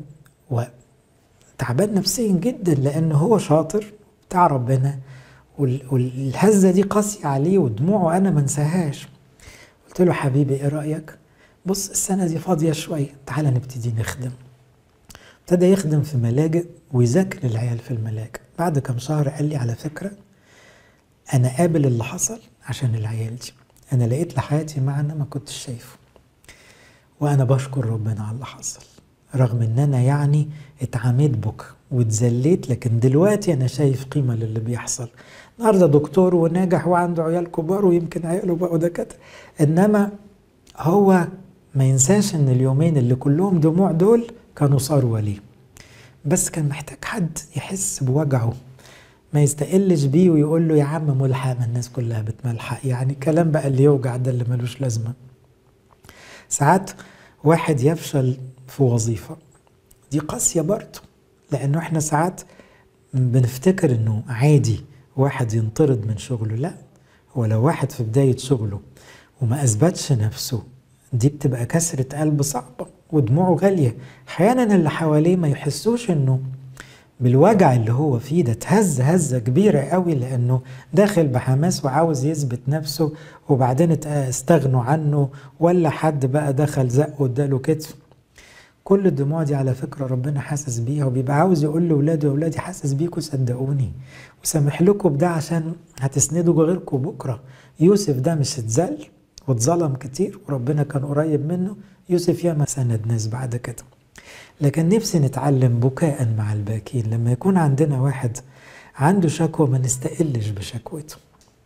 وتعبان نفسيا جدا لأنه هو شاطر بتاع ربنا والهزة دي قاسية عليه ودموعه أنا ما انساهاش قلت له حبيبي إيه رأيك؟ بص السنة دي فاضية شوية تعالى نبتدي نخدم ابتدى يخدم في ملاجئ ويذاكر العيال في الملاجئ بعد كم شهر قال لي على فكرة أنا قابل اللي حصل عشان العيال دي أنا لقيت لحياتي معنى ما كنتش شايفه وأنا بشكر ربنا على اللي حصل رغم إن أنا يعني اتعاميت بك واتذليت لكن دلوقتي أنا شايف قيمة للي بيحصل النهارده دكتور وناجح وعنده عيال كبار ويمكن عياله بقوا دكاتره انما هو ما ينساش ان اليومين اللي كلهم دموع دول كانوا صاروا ليه بس كان محتاج حد يحس بوجعه ما يستقلش بيه ويقول له يا عم ملحق ما الناس كلها بتملحق يعني كلام بقى اللي يوجع ده اللي ملوش لازمه ساعات واحد يفشل في وظيفه دي قاسيه برضه لانه احنا ساعات بنفتكر انه عادي واحد ينطرد من شغله لا هو لو واحد في بداية شغله وما أثبتش نفسه دي بتبقى كسرة قلب صعبة ودموعه غالية أحيانا اللي حواليه ما يحسوش إنه بالوجع اللي هو فيه ده اتهز هزة كبيرة قوي لأنه داخل بحماس وعاوز يثبت نفسه وبعدين استغنوا عنه ولا حد بقى دخل زقه واداله كتف كل الدموع دي على فكرة ربنا حاسس بيها وبيبقى عاوز يقول لأولاده أولادي حاسس بيكم صدقوني وسامح لكم بده عشان هتسندوا غيركم بكرة يوسف ده مش اتذل واتظلم كتير وربنا كان قريب منه يوسف ياما سند ناس بعد كده لكن نفسي نتعلم بكاء مع الباكين لما يكون عندنا واحد عنده شكوى ما نستقلش بشكوته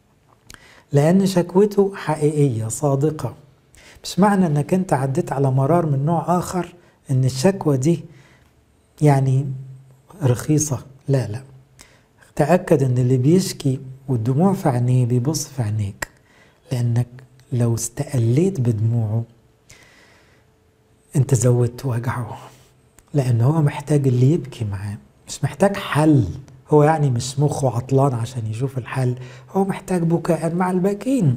لأن شكوته حقيقية صادقة مش معنى انك انت عديت على مرار من نوع اخر ان الشكوى دي يعني رخيصة لا لا تأكد ان اللي بيشكي والدموع في عينيه بيبص في عينيك لانك لو استقليت بدموعه انت زودت وجعه لان هو محتاج اللي يبكي معاه مش محتاج حل هو يعني مش مخه عطلان عشان يشوف الحل هو محتاج بكاء مع الباكين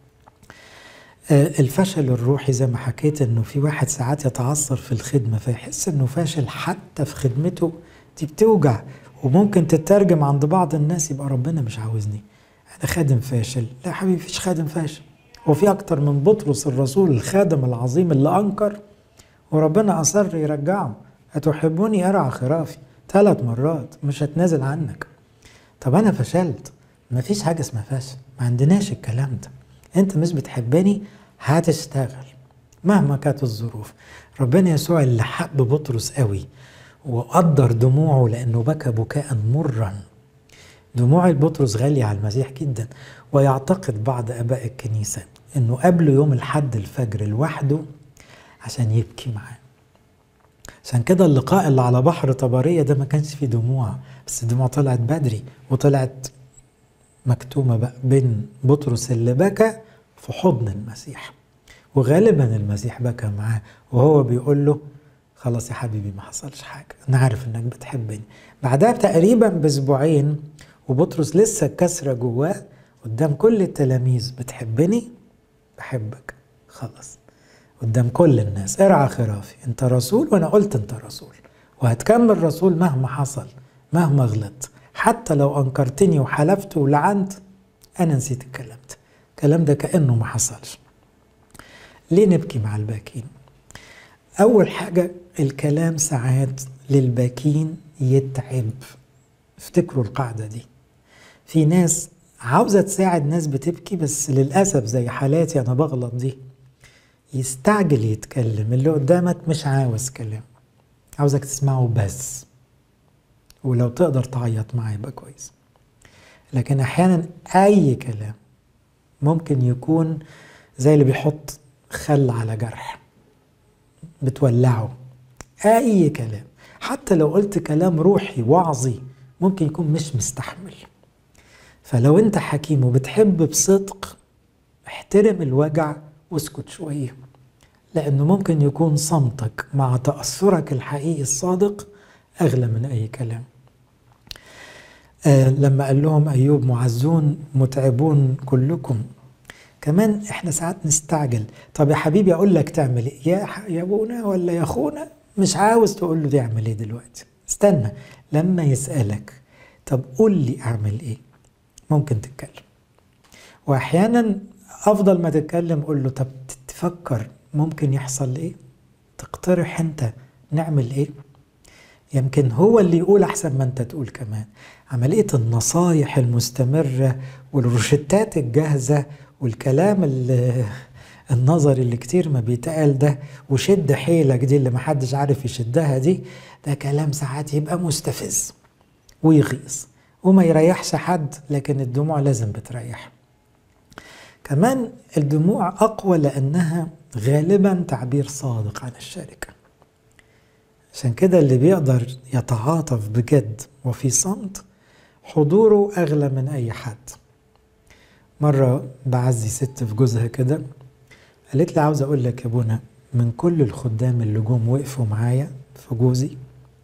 الفشل الروحي زي ما حكيت انه في واحد ساعات يتعثر في الخدمة فيحس انه فاشل حتى في خدمته دي بتوجع وممكن تترجم عند بعض الناس يبقى ربنا مش عاوزني انا خادم فاشل لا حبيبي مفيش خادم فاشل هو في اكتر من بطرس الرسول الخادم العظيم اللي انكر وربنا اصر يرجعه هتحبوني ارعى خرافي ثلاث مرات مش هتنازل عنك طب انا فشلت مفيش حاجه اسمها فشل ما عندناش الكلام ده انت مش بتحبني هتشتغل مهما كانت الظروف ربنا يسوع اللي حب بطرس قوي وقدر دموعه لانه بكى بكاء مرا دموع البطرس غالية على المسيح جدا ويعتقد بعض اباء الكنيسة انه قبله يوم الحد الفجر لوحده عشان يبكي معاه عشان كده اللقاء اللي على بحر طبرية ده ما كانش فيه دموع بس الدموع طلعت بدري وطلعت مكتومة بقى بين بطرس اللي بكى في حضن المسيح وغالبا المسيح بكى معاه وهو بيقول له خلاص يا حبيبي ما حصلش حاجة أنا عارف إنك بتحبني بعدها تقريبا بأسبوعين وبطرس لسه الكسرة جواه قدام كل التلاميذ بتحبني بحبك خلاص قدام كل الناس ارعى خرافي انت رسول وانا قلت انت رسول وهتكمل رسول مهما حصل مهما غلطت حتى لو انكرتني وحلفت ولعنت انا نسيت الكلام ده الكلام ده كانه ما حصلش ليه نبكي مع الباكين اول حاجه الكلام ساعات للباكين يتعب افتكروا القاعده دي في ناس عاوزه تساعد ناس بتبكي بس للاسف زي حالاتي انا بغلط دي يستعجل يتكلم اللي قدامك مش عاوز كلام عاوزك تسمعه بس ولو تقدر تعيط معاه يبقى كويس لكن احيانا اي كلام ممكن يكون زي اللي بيحط خل على جرح بتولعه اي كلام حتى لو قلت كلام روحي وعظي ممكن يكون مش مستحمل فلو انت حكيم وبتحب بصدق احترم الوجع واسكت شويه لانه ممكن يكون صمتك مع تاثرك الحقيقي الصادق اغلى من اي كلام آه لما قال لهم ايوب معزون متعبون كلكم كمان احنا ساعات نستعجل طب يا حبيبي اقول لك تعمل ايه يا يا ابونا ولا يا اخونا مش عاوز تقول له تعمل ايه دلوقتي استنى لما يسالك طب قول لي اعمل ايه ممكن تتكلم واحيانا افضل ما تتكلم قول له طب تفكر ممكن يحصل ايه تقترح انت نعمل ايه يمكن هو اللي يقول احسن ما انت تقول كمان عمليه النصايح المستمره والروشتات الجاهزه والكلام النظري اللي كتير ما بيتقال ده وشد حيلك دي اللي محدش عارف يشدها دي ده كلام ساعات يبقى مستفز ويغيظ وما يريحش حد لكن الدموع لازم بتريح كمان الدموع أقوى لأنها غالبا تعبير صادق عن الشركة عشان كده اللي بيقدر يتعاطف بجد وفي صمت حضوره أغلى من أي حد مرة بعزي ست في جوزها كده قالت لي عاوز أقول لك يا بونا من كل الخدام اللي جم وقفوا معايا في جوزي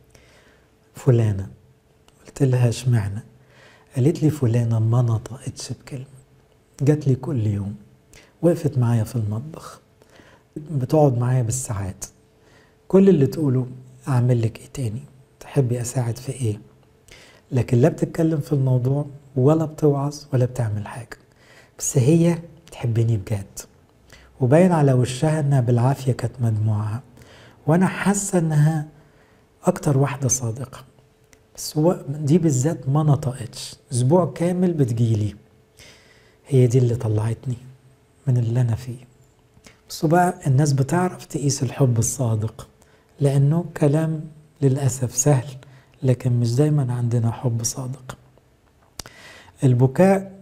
فلانة قلت لها اشمعنى قالت لي فلانة ما نطقتش بكلمة جات لي كل يوم وقفت معايا في المطبخ بتقعد معايا بالساعات كل اللي تقوله اعمل لك ايه تاني تحبي اساعد في ايه لكن لا بتتكلم في الموضوع ولا بتوعظ ولا بتعمل حاجه بس هي تحبني بجد وباين على وشها انها بالعافيه كانت مدموعها وانا حاسه انها اكتر واحده صادقه بس هو دي بالذات ما نطقتش اسبوع كامل بتجيلي هي دي اللي طلعتني من اللي انا فيه بس بقى الناس بتعرف تقيس الحب الصادق لانه كلام للاسف سهل لكن مش دايما عندنا حب صادق البكاء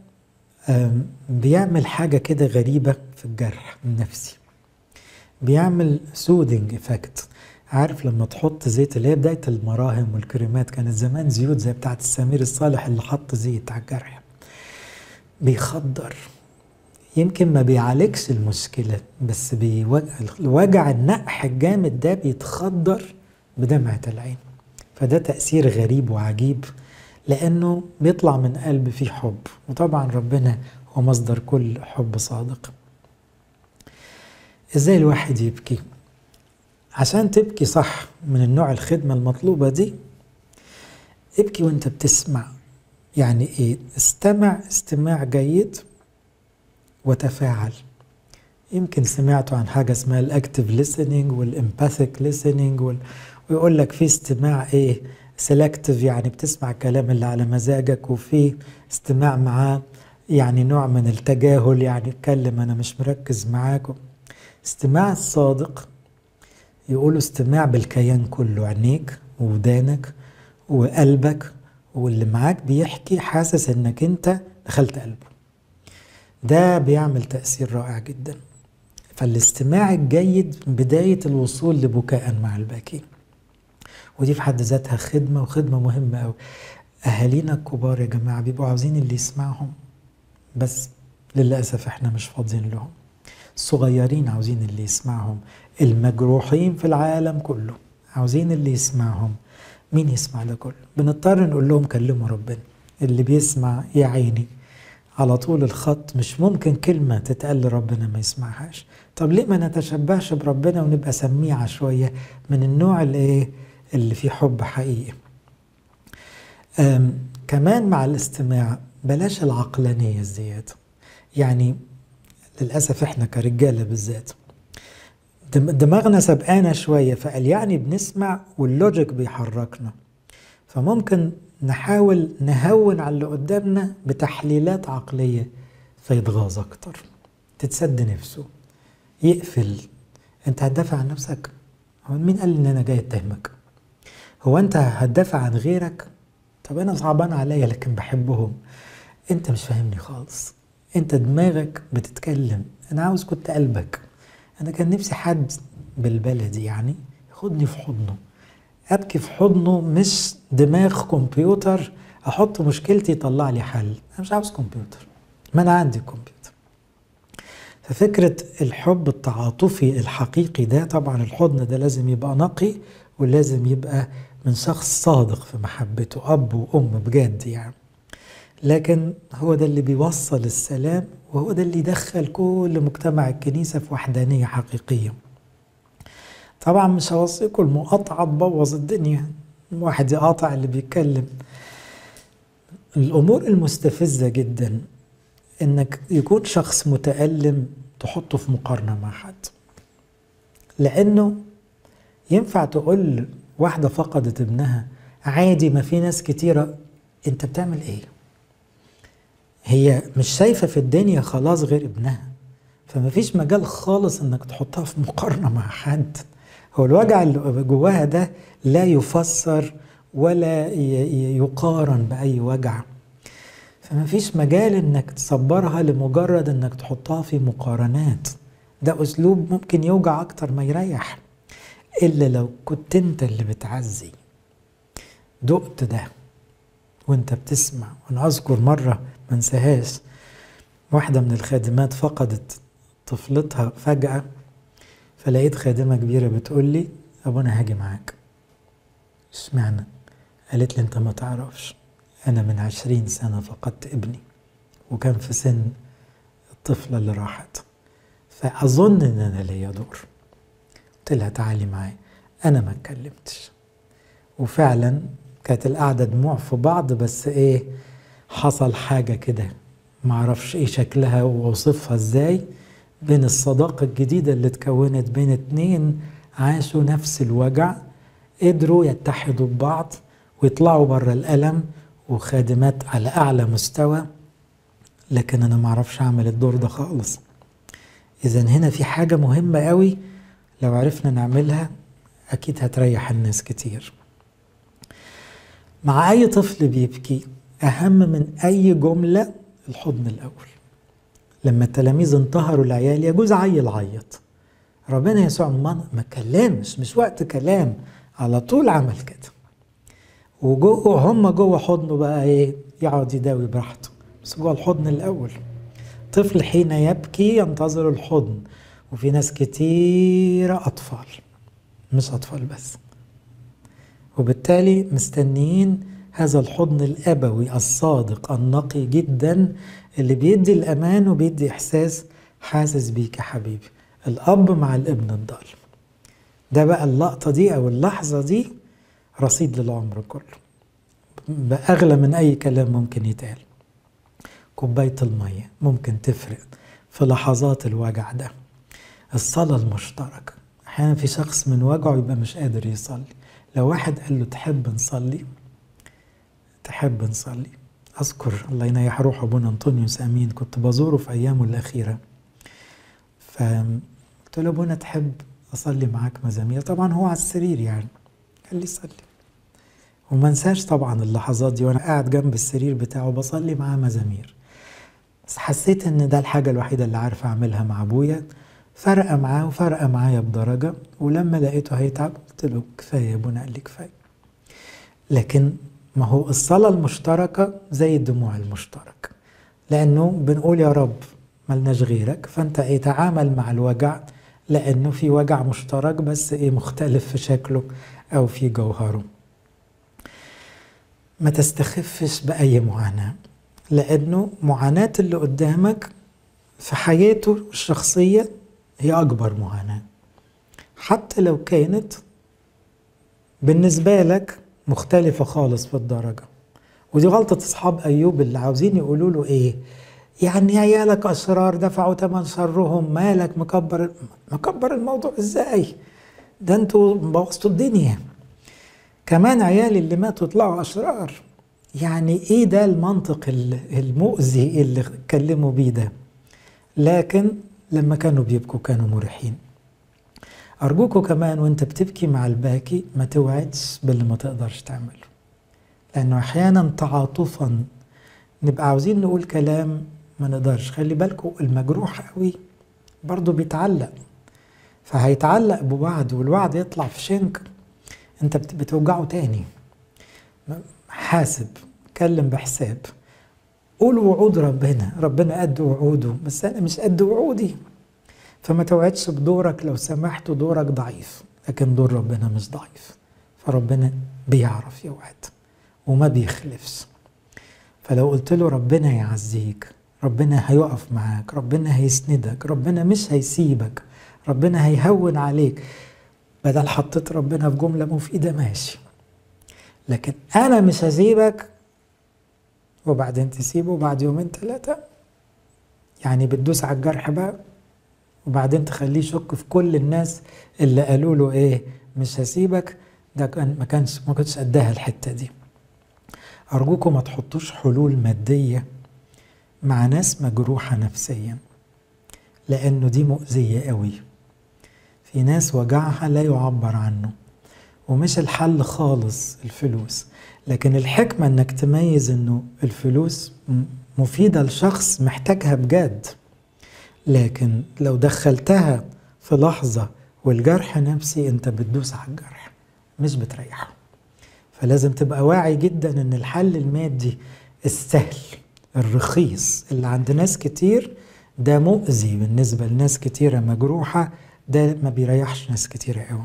بيعمل حاجه كده غريبه في الجرح النفسي بيعمل سودنج افكت عارف لما تحط زيت اللي هي بدايه المراهم والكريمات كانت زمان زيوت زي بتاعت السمير الصالح اللي حط زيت على الجرح بيخدر يمكن ما بيعالجش المشكله بس بيوجع الوجع النقح الجامد ده بيتخدر بدمعه العين فده تاثير غريب وعجيب لانه بيطلع من قلب فيه حب وطبعا ربنا هو مصدر كل حب صادق ازاي الواحد يبكي عشان تبكي صح من النوع الخدمة المطلوبة دي ابكي وانت بتسمع يعني ايه استمع استماع جيد وتفاعل يمكن سمعتوا عن حاجة اسمها الاكتف listening والامباثيك listening ويقول لك في استماع ايه سيلكتيف يعني بتسمع الكلام اللي على مزاجك وفي استماع معاه يعني نوع من التجاهل يعني اتكلم انا مش مركز معاكم استماع الصادق يقولوا استماع بالكيان كله عينيك وودانك وقلبك واللي معاك بيحكي حاسس انك انت دخلت قلبه ده بيعمل تأثير رائع جدا فالاستماع الجيد بداية الوصول لبكاء مع الباكين ودي في حد ذاتها خدمة وخدمة مهمة أوي أهالينا الكبار يا جماعة بيبقوا عاوزين اللي يسمعهم بس للأسف احنا مش فاضيين لهم الصغيرين عاوزين اللي يسمعهم المجروحين في العالم كله عاوزين اللي يسمعهم مين يسمع ده كله بنضطر نقول لهم كلموا ربنا اللي بيسمع يا عيني على طول الخط مش ممكن كلمة تتقال لربنا ما يسمعهاش طب ليه ما نتشبهش بربنا ونبقى سميعة شوية من النوع اللي ايه اللي فيه حب حقيقي كمان مع الاستماع بلاش العقلانية الزيادة يعني للأسف احنا كرجالة بالذات دماغنا سبقانا شوية فقال يعني بنسمع واللوجيك بيحركنا فممكن نحاول نهون على اللي قدامنا بتحليلات عقلية فيتغاظ أكتر تتسد نفسه يقفل انت هتدافع عن نفسك هو مين قال ان انا جاي اتهمك هو انت هتدافع عن غيرك طب انا صعبان عليا لكن بحبهم انت مش فاهمني خالص انت دماغك بتتكلم انا عاوز كنت قلبك انا كان نفسي حد بالبلدي يعني ياخدني في حضنه ابكي في حضنه مش دماغ كمبيوتر احط مشكلتي يطلع لي حل انا مش عاوز كمبيوتر ما انا عندي كمبيوتر ففكرة الحب التعاطفي الحقيقي ده طبعا الحضن ده لازم يبقى نقي ولازم يبقى من شخص صادق في محبته أب وأم بجد يعني لكن هو ده اللي بيوصل السلام وهو ده اللي يدخل كل مجتمع الكنيسة في وحدانية حقيقية طبعا مش هوصيكم المقاطعة تبوظ الدنيا واحد يقاطع اللي بيتكلم الأمور المستفزة جدا إنك يكون شخص متألم تحطه في مقارنة مع حد لأنه ينفع تقول واحدة فقدت ابنها عادي ما في ناس كتيرة انت بتعمل ايه هي مش شايفة في الدنيا خلاص غير ابنها فما فيش مجال خالص انك تحطها في مقارنة مع حد هو الوجع اللي جواها ده لا يفسر ولا يقارن بأي وجع فما فيش مجال انك تصبرها لمجرد انك تحطها في مقارنات ده اسلوب ممكن يوجع اكتر ما يريح الا لو كنت انت اللي بتعزي دقت ده وانت بتسمع وانا اذكر مره ما انساهاش واحده من الخادمات فقدت طفلتها فجاه فلقيت خادمه كبيره بتقول لي ابونا هاجي معاك اشمعنى قالت لي انت ما تعرفش أنا من عشرين سنة فقدت ابني وكان في سن الطفلة اللي راحت فأظن إن أنا ليا دور قلت لها تعالي معايا أنا ما اتكلمتش وفعلا كانت القعدة دموع في بعض بس إيه حصل حاجة كده معرفش إيه شكلها وأوصفها إزاي بين الصداقة الجديدة اللي اتكونت بين اتنين عاشوا نفس الوجع قدروا يتحدوا ببعض ويطلعوا بره الألم وخادمات على أعلى مستوى لكن أنا معرفش أعمل الدور ده خالص إذا هنا في حاجة مهمة قوي لو عرفنا نعملها أكيد هتريح الناس كتير مع أي طفل بيبكي أهم من أي جملة الحضن الأول لما التلاميذ انتهروا العيال يجوز عيل عيط ربنا يسوع ما كلمش مش وقت كلام على طول عمل كده وجوه هم جوه حضنه بقى ايه يقعد يداوي براحته بس جوه الحضن الاول طفل حين يبكي ينتظر الحضن وفي ناس كتيرة أطفال مش أطفال بس وبالتالي مستنيين هذا الحضن الأبوي الصادق النقي جدا اللي بيدي الأمان وبيدي إحساس حاسس بيك يا حبيبي الأب مع الابن الضال ده بقى اللقطة دي أو اللحظة دي رصيد للعمر كله بأغلى من أي كلام ممكن يتقال كوباية المية ممكن تفرق في لحظات الوجع ده الصلاة المشتركة أحيانا في شخص من وجعه يبقى مش قادر يصلي لو واحد قال له تحب نصلي تحب نصلي أذكر الله ينيح روح أبونا أنطونيوس أمين كنت بزوره في أيامه الأخيرة فقلت له أبونا تحب أصلي معاك مزامير طبعا هو على السرير يعني قال لي صلي وما انساش طبعا اللحظات دي وانا قاعد جنب السرير بتاعه بصلي معاه مزامير بس حسيت ان ده الحاجة الوحيدة اللي عارف اعملها مع ابويا فرقة معاه وفرقة معايا بدرجة ولما لقيته هيتعب قلت له كفاية يا ابونا قال لي كفاية لكن ما هو الصلاة المشتركة زي الدموع المشتركة لأنه بنقول يا رب ملناش غيرك فأنت ايه تعامل مع الوجع لأنه في وجع مشترك بس ايه مختلف في شكله أو في جوهره ما تستخفش بأي معاناة لأنه معاناة اللي قدامك في حياته الشخصية هي أكبر معاناة حتى لو كانت بالنسبة لك مختلفة خالص في الدرجة ودي غلطة أصحاب أيوب اللي عاوزين يقولوا له إيه يعني عيالك أشرار دفعوا ثمن شرهم مالك مكبر مكبر الموضوع إزاي ده أنتوا بوظتوا الدنيا كمان عيالي اللي ماتوا طلعوا أشرار يعني إيه ده المنطق المؤذي اللي اتكلموا بيه ده لكن لما كانوا بيبكوا كانوا مريحين أرجوكوا كمان وانت بتبكي مع الباكي ما توعدش باللي ما تقدرش تعمله لأنه أحيانا تعاطفا نبقى عاوزين نقول كلام ما نقدرش خلي بالكوا المجروح قوي برضه بيتعلق فهيتعلق بوعد والوعد يطلع في شنك انت بتوجعه تاني حاسب كلم بحساب قول وعود ربنا ربنا قد وعوده بس انا مش قد وعودي فما توعدش بدورك لو سمحت دورك ضعيف لكن دور ربنا مش ضعيف فربنا بيعرف يوعد وما بيخلفش فلو قلت له ربنا يعزيك ربنا هيقف معاك ربنا هيسندك ربنا مش هيسيبك ربنا هيهون عليك بدل حطيت ربنا في جملة مفيدة ماشي لكن أنا مش هسيبك وبعدين تسيبه بعد يومين ثلاثة يعني بتدوس على الجرح بقى وبعدين تخليه يشك في كل الناس اللي قالوا له ايه مش هسيبك ده كان ما كانش ما كنتش قدها الحته دي ارجوكم ما تحطوش حلول ماديه مع ناس مجروحه نفسيا لانه دي مؤذيه قوي في ناس وجعها لا يعبر عنه ومش الحل خالص الفلوس لكن الحكمه انك تميز انه الفلوس مفيده لشخص محتاجها بجد لكن لو دخلتها في لحظة والجرح نفسي انت بتدوس على الجرح مش بتريحه فلازم تبقى واعي جدا ان الحل المادي السهل الرخيص اللي عند ناس كتير ده مؤذي بالنسبة لناس كتيرة مجروحة ده ما بيريحش ناس كتيرة قوي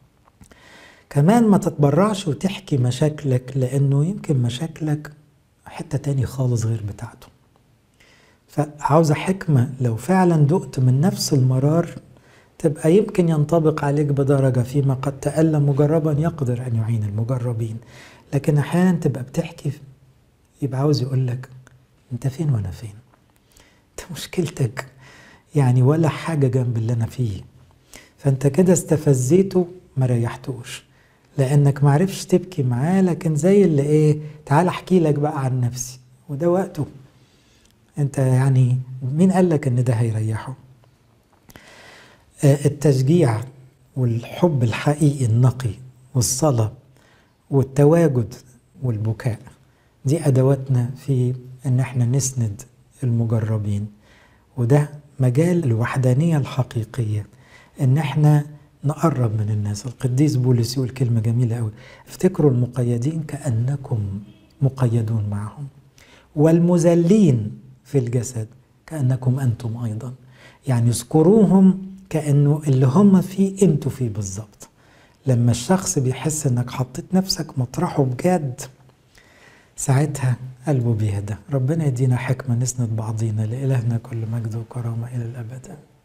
كمان ما تتبرعش وتحكي مشاكلك لانه يمكن مشاكلك حتة تاني خالص غير بتاعته فعاوزة حكمة لو فعلا دقت من نفس المرار تبقى يمكن ينطبق عليك بدرجة فيما قد تألم مجربا يقدر أن يعين المجربين لكن أحيانا تبقى بتحكي يبقى عاوز يقول لك أنت فين وأنا فين أنت مشكلتك يعني ولا حاجة جنب اللي أنا فيه فأنت كده استفزيته ما ريحتوش لأنك معرفش تبكي معاه لكن زي اللي إيه تعال أحكي لك بقى عن نفسي وده وقته انت يعني مين قال لك ان ده هيريحه التشجيع والحب الحقيقي النقي والصلاة والتواجد والبكاء دي أدواتنا في إن احنا نسند المجربين وده مجال الوحدانية الحقيقية إن احنا نقرب من الناس القديس بولس يقول كلمة جميلة قوي افتكروا المقيدين كأنكم مقيدون معهم والمذلين في الجسد كأنكم أنتم أيضا يعني اذكروهم كأنه اللي هم فيه أنتوا فيه بالظبط لما الشخص بيحس أنك حطيت نفسك مطرحه بجد ساعتها قلبه بيهدى ربنا يدينا حكمة نسند بعضينا لإلهنا كل مجد وكرامة إلى الأبد